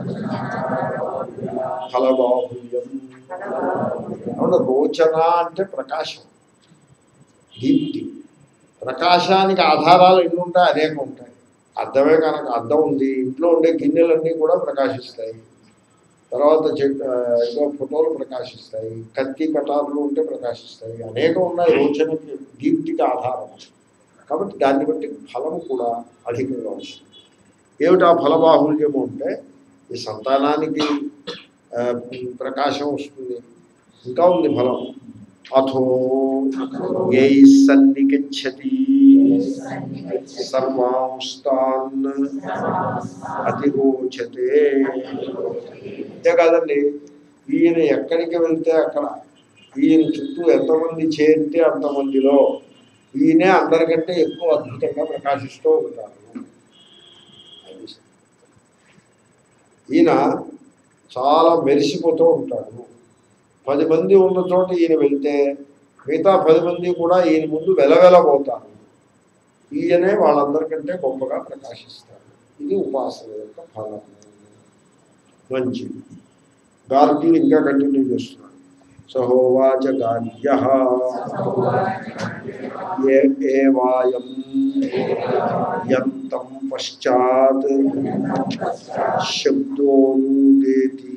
Speaker 2: ఫల బాహుల్యం అవును రోచన అంటే ప్రకాశం దీప్తి ప్రకాశానికి ఆధారాలు ఎన్ని ఉంటాయి అనేక ఉంటాయి అద్దమే కనుక అద్దం ఉంది ఇంట్లో ఉండే గిన్నెలన్నీ కూడా ప్రకాశిస్తాయి తర్వాత చెట్టు ఏదో ఫోటోలు ప్రకాశిస్తాయి కత్తి కటార్లు ఉంటే ప్రకాశిస్తాయి అనేకం ఉన్నాయి రోచనకి దీప్తికి ఆధారం కాబట్టి దాన్ని బట్టి ఫలం కూడా అధికంగా వస్తుంది ఏమిటి ఆ ఫలబాహుల్యము అంటే ఈ సంతానానికి ఆ, ప్రకాశం వస్తుంది ఇంకా ఉంది ఫలం అథో ఏ సన్నిగచ్చతి సర్వాంస్తాన్ అతిరోచతే అంతే కాదండి ఈయన ఎక్కడికి వెళ్తే అక్కడ ఈయన చుట్టూ ఎంతమంది చేరితే అంతమందిలో ఈయనే అందరికంటే ఎక్కువ అద్భుతంగా ప్రకాశిస్తూ ఉంటారు అది. ఈయన చాలా మెరిసిపోతూ ఉంటాడు పది మంది ఉన్న చోట ఈయన వెళ్తే మిగతా పది మంది కూడా ఈయన ముందు వెలవెలబోతారు ఈయనే వాళ్ళందరికంటే గొప్పగా ప్రకాశిస్తారు ఇది ఉపాసన యొక్క ఫలం మంచిది గార్గ్యులు ఇంకా కంటిన్యూ చేస్తున్నాడు సహోవాచ గార్గ్య ఏ ఏవాయం యంతం పశ్చాత్ శబ్దోనుదేతి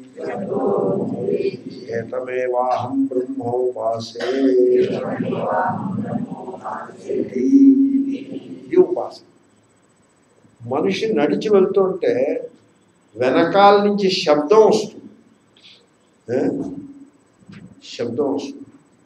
Speaker 2: ఏతమేవాహం బ్రహ్మోపాసే ఇది ఇది ఉపాసన మనిషి నడిచి వెళ్తుంటే వెనకాల నుంచి శబ్దం వస్తుంది ఏ? శబ్దం వస్తుంది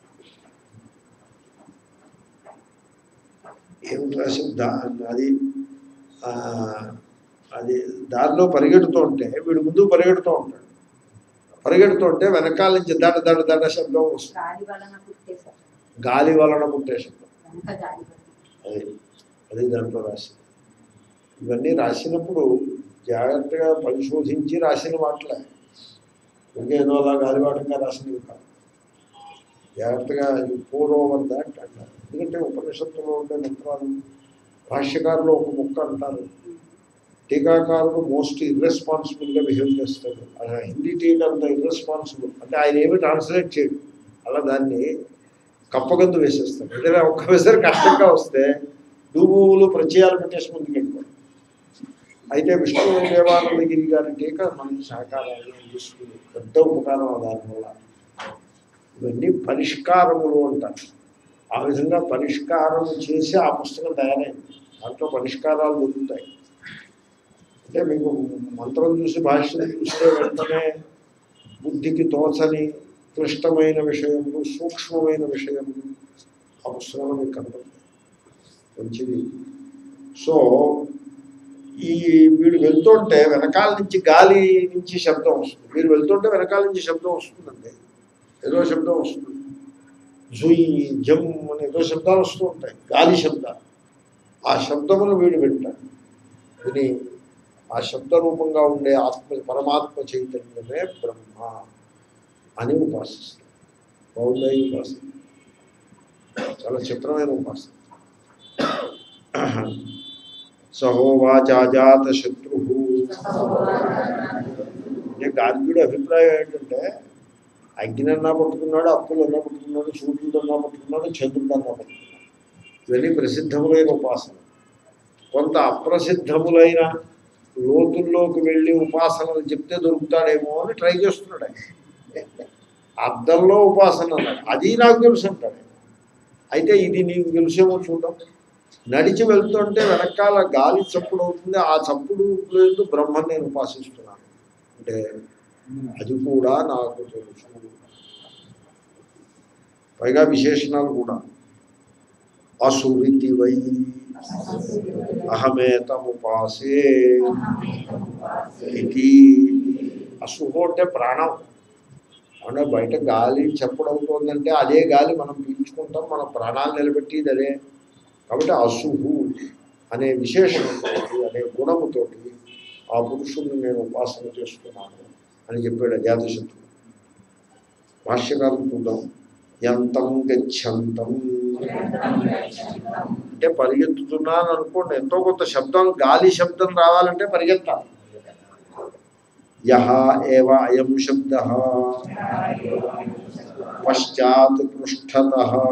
Speaker 2: ఏమిట్రా శబ్ద అది ఆ, అది దారిలో పరిగెడుతూ ఉంటే వీడు ముందు పరిగెడుతూ ఉంటాడు పరిగెడుతూ ఉంటే వెనకాల నుంచి దడ దడ దడ శబ్దం వస్తుంది
Speaker 3: గాలి వలన పుట్టేశారు
Speaker 2: గాలి వలన పుట్టే శబ్దం
Speaker 3: అంత గాలి వలన.
Speaker 2: అది అది దాంట్లో రాసింది ఇవన్నీ రాసినప్పుడు జాగ్రత్తగా పరిశోధించి రాసిన మాటలే ఇంకేదో అలా గాలివాటంగా రాసినవి కాదు జాగ్రత్తగా పూర్వం దాట్ అంటారు ఎందుకంటే ఉపనిషత్తులో ఉండే మంత్రాలు భాష్యకారులు ఒక ముక్క అంటారు టీకాకారుడు మోస్ట్ ఇర్రెస్పాన్సిబుల్గా బిహేవ్ చేస్తాడు ఆ హిందీ టీకా అంత ఇర్రెస్పాన్సిబుల్ అంటే ఆయన ఏమి ట్రాన్స్లేట్ చేయడు అలా దాన్ని కప్పగంతు వేసేస్తాడు ఏదైనా ఒక్కసారి కష్టంగా వస్తే డూబులు ప్రత్యయాలు పెట్టేసి ముందుకు వెళ్ళిపోతాడు అయితే విష్ణు దేవానందగిరి గారి టీకా మనకి సహకారాన్ని అందిస్తుంది పెద్ద ఉపకారం దానివల్ల ఇవన్నీ పరిష్కారములు అంటారు ఆ విధంగా పరిష్కారం చేసి ఆ పుస్తకం తయారైంది దాంట్లో పరిష్కారాలు దొరుకుతాయి అంటే మీకు మంత్రం చూసి భాష్యం చూస్తే వెంటనే బుద్ధికి తోచని క్లిష్టమైన విషయములు సూక్ష్మమైన విషయములు ఆ పుస్తకంలో మీకు కనపడతాయి మంచిది సో ఈ వీడు వెళ్తుంటే వెనకాల నుంచి గాలి నుంచి శబ్దం వస్తుంది వీడు వెళ్తుంటే వెనకాల నుంచి శబ్దం వస్తుందండి ఏదో శబ్దం వస్తుంది జుయ్ జమ్ అని ఏదో శబ్దాలు వస్తూ ఉంటాయి గాలి శబ్దాలు ఆ శబ్దమును వీడు వింటాడు విని ఆ శబ్ద రూపంగా ఉండే ఆత్మ పరమాత్మ చైతన్యమే బ్రహ్మ అని ఉపాసిస్తాడు బౌద్ధ ఉపాసన చాలా చిత్రమైన ఉపాసన సహోవాచాజాత శత్రు నేను గార్గ్యుడి అభిప్రాయం ఏంటంటే అగ్నన్నా పట్టుకున్నాడు అప్పులన్నా పట్టుకున్నాడు సూర్యుడన్నా పట్టుకున్నాడు చంద్రుడన్నా పట్టుకున్నాడు ఇవన్నీ ప్రసిద్ధములైన ఉపాసన కొంత అప్రసిద్ధములైన లోతుల్లోకి వెళ్ళి ఉపాసనలు చెప్తే దొరుకుతాడేమో అని ట్రై చేస్తున్నాడు ఆయన అద్దంలో ఉపాసన అన్నాడు అది నాకు తెలుసు అంటాడు అయితే ఇది నీకు తెలుసేమో చూద్దాం నడిచి వెళ్తుంటే వెనకాల గాలి చప్పుడు అవుతుంది ఆ చప్పుడు లేదు బ్రహ్మ నేను ఉపాసిస్తున్నాను అంటే అది కూడా నాకు తెలుసు పైగా విశేషణాలు కూడా అసురితి వై అహమేతముపాసే ఇది అశుభం అంటే ప్రాణం అంటే బయట గాలి చప్పుడవుతోందంటే అదే గాలి మనం పీల్చుకుంటాం మన ప్రాణాలు నిలబెట్టేది అదే కాబట్టి అశుభు అనే విశేషణంతో అనే గుణముతోటి ఆ పురుషుణ్ణి నేను ఉపాసన చేస్తున్నాను అని చెప్పాడు అజాతశత్రుడు భాష్యకారం చూద్దాం ఎంతం గచ్చంతం అంటే పరిగెత్తుతున్నాను అనుకోండి ఎంతో కొంత శబ్దం గాలి శబ్దం రావాలంటే పరిగెత్తాలి యహ ఏవ అయం శబ్ద పశ్చాత్ పృష్ఠత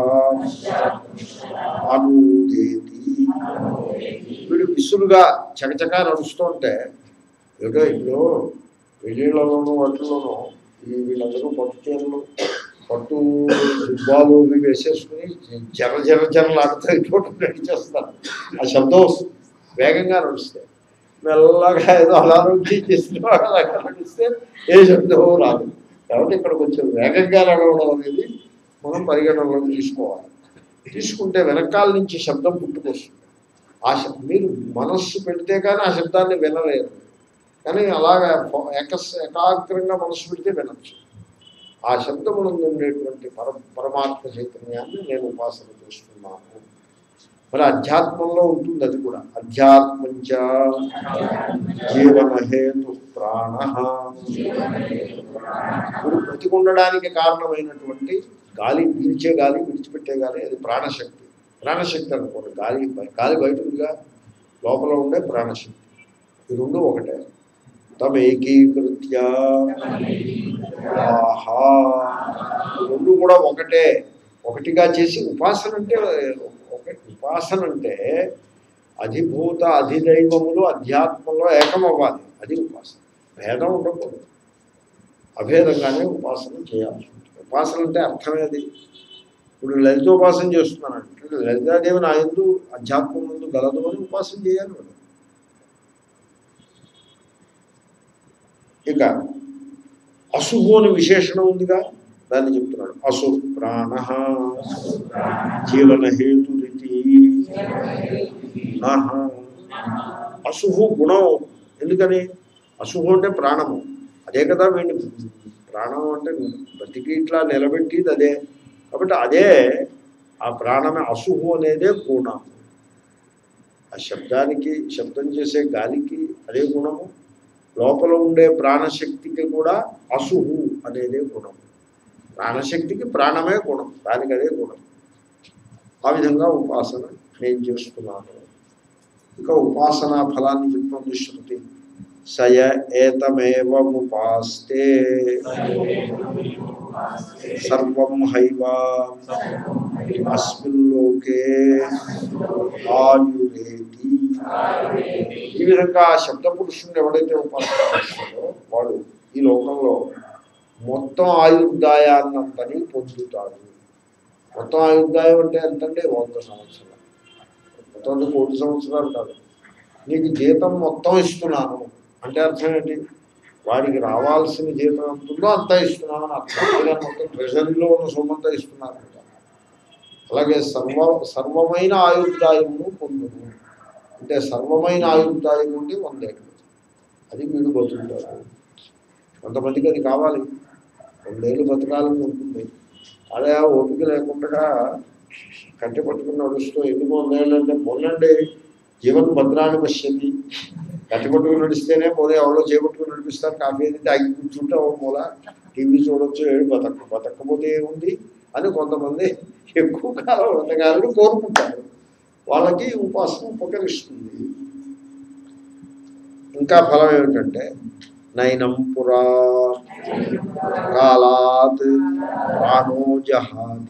Speaker 2: అనూదేతి వీడు విసులుగా చకచకా నడుస్తుంటే ఏదో ఇప్పుడు పెళ్ళిళ్ళలోనూ వాటిల్లోనూ ఈ వీళ్ళందరూ పట్టు చీరలు పట్టు దుబ్బాలు ఇవి వేసేసుకుని జర జర జరలాడుతూ ఇటువంటి నడిచేస్తారు ఆ శబ్దం వస్తుంది వేగంగా నడుస్తే మెల్లగా ఏదో అనారోగ్యం చేసిన వాడు అలాగా నడిస్తే ఏ శబ్దమో రాదు కాబట్టి ఇక్కడ కొంచెం వేగంగా నడవడం అనేది మనం పరిగణనలో తీసుకోవాలి తీసుకుంటే వెనకాల నుంచి శబ్దం పుట్టుకొస్తుంది ఆ శబ్ మీరు మనస్సు పెడితే కానీ ఆ శబ్దాన్ని వినలేరు కానీ అలాగా ఫో- ఏకస్ ఏకాగ్రంగా మనస్సు పెడితే వినొచ్చు ఆ శబ్దమునందు ఉండేటువంటి పర పరమాత్మ చైతన్యాన్ని నేను ఉపాసన చేస్తున్నాను మరి అధ్యాత్మంలో ఉంటుంది అది కూడా అధ్యాత్మంచ జీవనహేతు ప్రాణ ఇప్పుడు బ్రతికుండడానికి కారణమైనటువంటి గాలి పీల్చే గాలి విడిచిపెట్టే గాలి అది ప్రాణశక్తి ప్రాణశక్తి అనుకోండి గాలి బయ- గాలి బయట ఉందిగా లోపల ఉండే ప్రాణశక్తి ఈ రెండు ఒకటే తమ ఏకీకృత్య ఆహా ఈ రెండు కూడా ఒకటే ఒకటిగా చేసి ఉపాసన అంటే ఒకటి ఉపాసన అంటే అధిభూత అధిదైవములు అధ్యాత్మంలో ఏకమవ్వాలి అది ఉపాసన భేదం ఉండకూడదు అభేదంగానే ఉపాసన చేయాల్సి ఉంటుంది ఉపాసన అంటే అర్థమేది ఇప్పుడు లలితోపాసన చేస్తున్నాను అంటే లలితాదేవి నా ఎందు అధ్యాత్మం ముందు గలదు అని ఉపాసన చేయాలి మనం ఇక అశుభు అని విశేషణం ఉందిగా దాన్ని చెప్తున్నాడు అసు ప్రాణ జీవన హేతురితి నహ. అశుభు గుణం ఎందుకని అశుభం అంటే ప్రాణము అదే కదా వీడిని ప్రాణం అంటే బతికి ఇట్లా నిలబెట్టేది అదే కాబట్టి అదే ఆ ప్రాణమే అశుభు అనేదే గుణం ఆ శబ్దానికి శబ్దం చేసే గాలికి అదే గుణము లోపల ఉండే ప్రాణశక్తికి కూడా అశుభు అనేదే గుణం ప్రాణశక్తికి ప్రాణమే గుణం దానికి అదే గుణం ఆ విధంగా ఉపాసన నేను చేస్తున్నాను ఇంకా ఉపాసనా ఫలాన్ని చెప్తుంది శృతి సయ ఏతమేవముపాస్తే సర్వం హైవ అస్మిన్ లోకే ఆయురేతి ఈ విధంగా ఆ శబ్ద పురుషుని ఎవడైతే ఉపాసన చేస్తాడో వాడు ఈ లోకంలో మొత్తం ఆయుర్దాయాన్నంతని పొందుతాడు మొత్తం ఆయుర్దాయం అంటే ఎంతంటే వంద సంవత్సరాలు మొత్తం అంటే కోటి సంవత్సరాలు కాదు నీకు జీతం మొత్తం ఇస్తున్నాను అంటే అర్థం ఏంటి వాడికి రావాల్సిన జీతం ఎంత ఉందో అంతా ఇస్తున్నాను అని అర్థం అంతేగాని మొత్తం ట్రెజరీలో ఉన్న సొమ్మంతా ఇస్తున్నాను అంట. అలాగే సర్వ సర్వమైన ఆయుర్దాయమును పొందును అంటే సర్వమైన ఆయుర్దాయం ఉంటే వందేళ్ళు అది వీడు బతుకుతాడు కొంతమందికి అది కావాలి రెండేళ్ళు బతకాలని ఉంటుంది అదే ఆ ఓపిక లేకుండా కట్టె పట్టుకుని నడుస్తూ ఎందుకు వందేళ్ళు అంటే పోలండి జీవన్ భద్రాన్ని పశ్యంది కట్టె పట్టుకుని నడిస్తేనే పోతే ఎవరో చేపట్టుకుని నడిపిస్తారు కాఫీ అయితే ఆగి కూర్చుంటే ఒక మూల టీవీ చూడొచ్చు ఏడు బతక బతకపోతే ఏముంది అని కొంతమంది ఎక్కువ కాలం ఉండగాలని కోరుకుంటారు వాళ్ళకి ఉపాసన ఉపకరిస్తుంది ఇంకా ఫలం ఏమిటంటే నైనం పురా కాలాత్ ప్రాణో జహాతి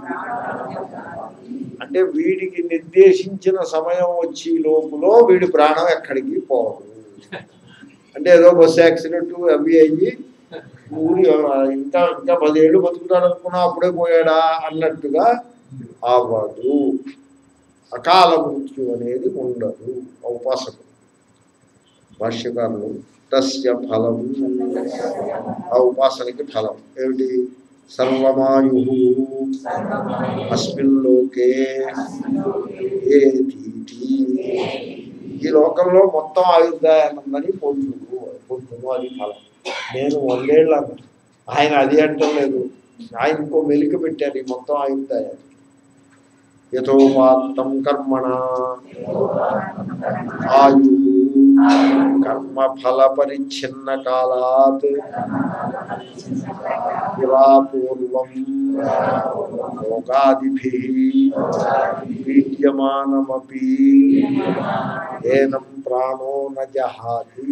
Speaker 2: అంటే వీడికి నిర్దేశించిన సమయం వచ్చి లోపులో వీడి ప్రాణం ఎక్కడికి పోదు అంటే ఏదో బస్సు యాక్సిడెంట్ అవి అయ్యి ఊరి ఇంకా ఇంకా పదేళ్ళు బతుకుతాడు అనుకున్నా అప్పుడే పోయాడా అన్నట్టుగా అవ్వదు అకాల మృత్యు అనేది ఉండదు ఆ ఉపాసకుడు భాష్యకారులు తస్య ఫలం ఆ ఉపాసనకి ఫలం ఏమిటి సర్వమాయు అస్మిన్ లోకే ఏతీతి ఈ లోకంలో మొత్తం ఆయుర్దాయానందని పొందుడు పొందును అది ఫలం నేను వందేళ్ళు అన్నా ఆయన అది అంటలేదు ఆయన ఇంకో మెలిక పెట్టారు ఈ మొత్తం ఆయుర్దాయాన్ని యథోపాత్తం కర్మణ ఆయు కర్మ ఫల పరిచ్ఛిన్న కాలాత్ పురాపూర్వం భోగాదిభి పీడ్యమానమపి ఏనం ప్రాణో న జహాతి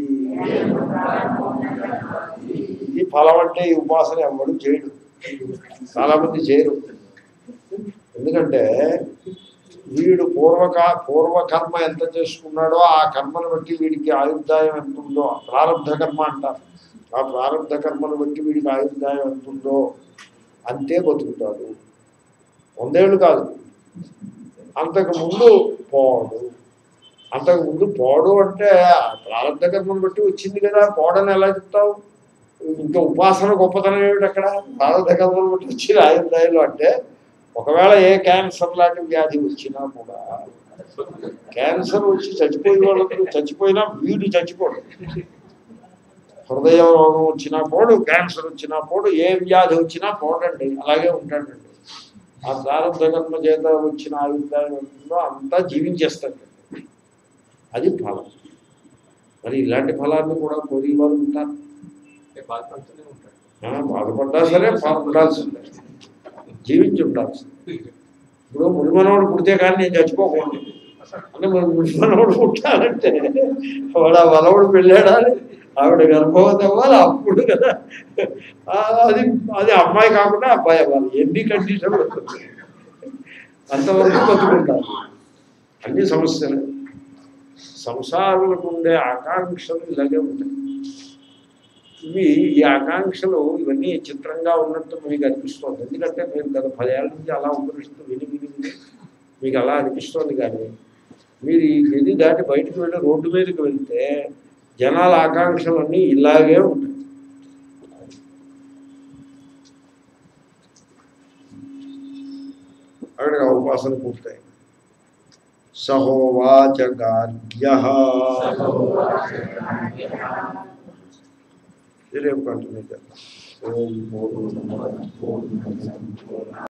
Speaker 2: ఈ ఫలం అంటే ఈ ఉపాసన ఎవడు చేయడు చాలా మంది చేయరు ఎందుకంటే వీడు పూర్వక పూర్వకర్మ ఎంత చేసుకున్నాడో ఆ కర్మను బట్టి వీడికి ఆయుర్దాయం ఎంత ఉందో ప్రారంభ కర్మ అంటారు ఆ ప్రారంభ కర్మను బట్టి వీడికి ఆయుర్దాయం ఎంత ఉందో అంతే బతుకుతాడు వందేళ్ళు కాదు అంతకు ముందు పోడు అంతకు ముందు పోడు అంటే ఆ ప్రారంభ కర్మను బట్టి వచ్చింది కదా పోడని ఎలా చెప్తావు ఇంకా ఉపాసన గొప్పతనం ఏమిటి అక్కడ ప్రారంభ కర్మను బట్టి వచ్చిన ఆయుర్దాయాలు అంటే ఒకవేళ ఏ క్యాన్సర్ లాంటి వ్యాధి వచ్చినా కూడా క్యాన్సర్ వచ్చి చచ్చిపోయిన వాళ్ళందరూ చచ్చిపోయినా వీడు చచ్చిపోడు హృదయ రోగం వచ్చినా పోడు క్యాన్సర్ వచ్చినా పోడు ఏ వ్యాధి వచ్చినా పోడండి అలాగే ఉంటాడండి ఆ ప్రారంభ కర్మ చేత వచ్చిన ఆయుర్దాయం ఉంటుందో అంతా జీవించేస్తాడు అది ఫలం మరి ఇలాంటి ఫలాన్ని కూడా కోరేవారు ఉంటారు
Speaker 1: బాధపడుతూనే ఉంటాడు
Speaker 2: ఆ, బాధపడ్డా సరే ఫలం ఉండాల్సిందే జీవించి ఉండాల్సిందే ఇప్పుడు మునిమనోడు పుడితే కానీ నేను చచ్చిపోకూడదు అంటే మరి మునిమనోడు పుట్టాలంటే వాడు ఆ వలవుడు పెళ్ళాడాలి ఆవిడ గర్భవతి అవ్వాలి అప్పుడు కదా ఆ, అది అది అమ్మాయి కాకుండా అబ్బాయి అవ్వాలి ఎన్ని కండిషన్లు ఉంటుంది అంతవరకు బతుకుంటారు అన్ని సమస్యలే సంసారులకు ఉండే ఆకాంక్షలు ఇలాగే ఉంటాయి ఇవి ఈ ఆకాంక్షలు ఇవన్నీ చిత్రంగా ఉన్నట్టు మీకు అనిపిస్తుంది ఎందుకంటే మీరు గత పదేళ్ళ నుంచి అలా ఉపనిషత్తు విని విని విని మీకు అలా అనిపిస్తుంది కానీ మీరు ఈ గది దాటి బయటకు వెళ్ళి రోడ్డు మీదకి వెళ్తే జనాల ఆకాంక్షలన్నీ ఇలాగే ఉంటాయి అక్కడ ఉపాసన పూర్తయింది సహోవాచ గార్గ్య రేపు కంటిన్యూ చేద్దాం ఓం పూర్ణమద పూర్ణమిదం పూర్ణాత్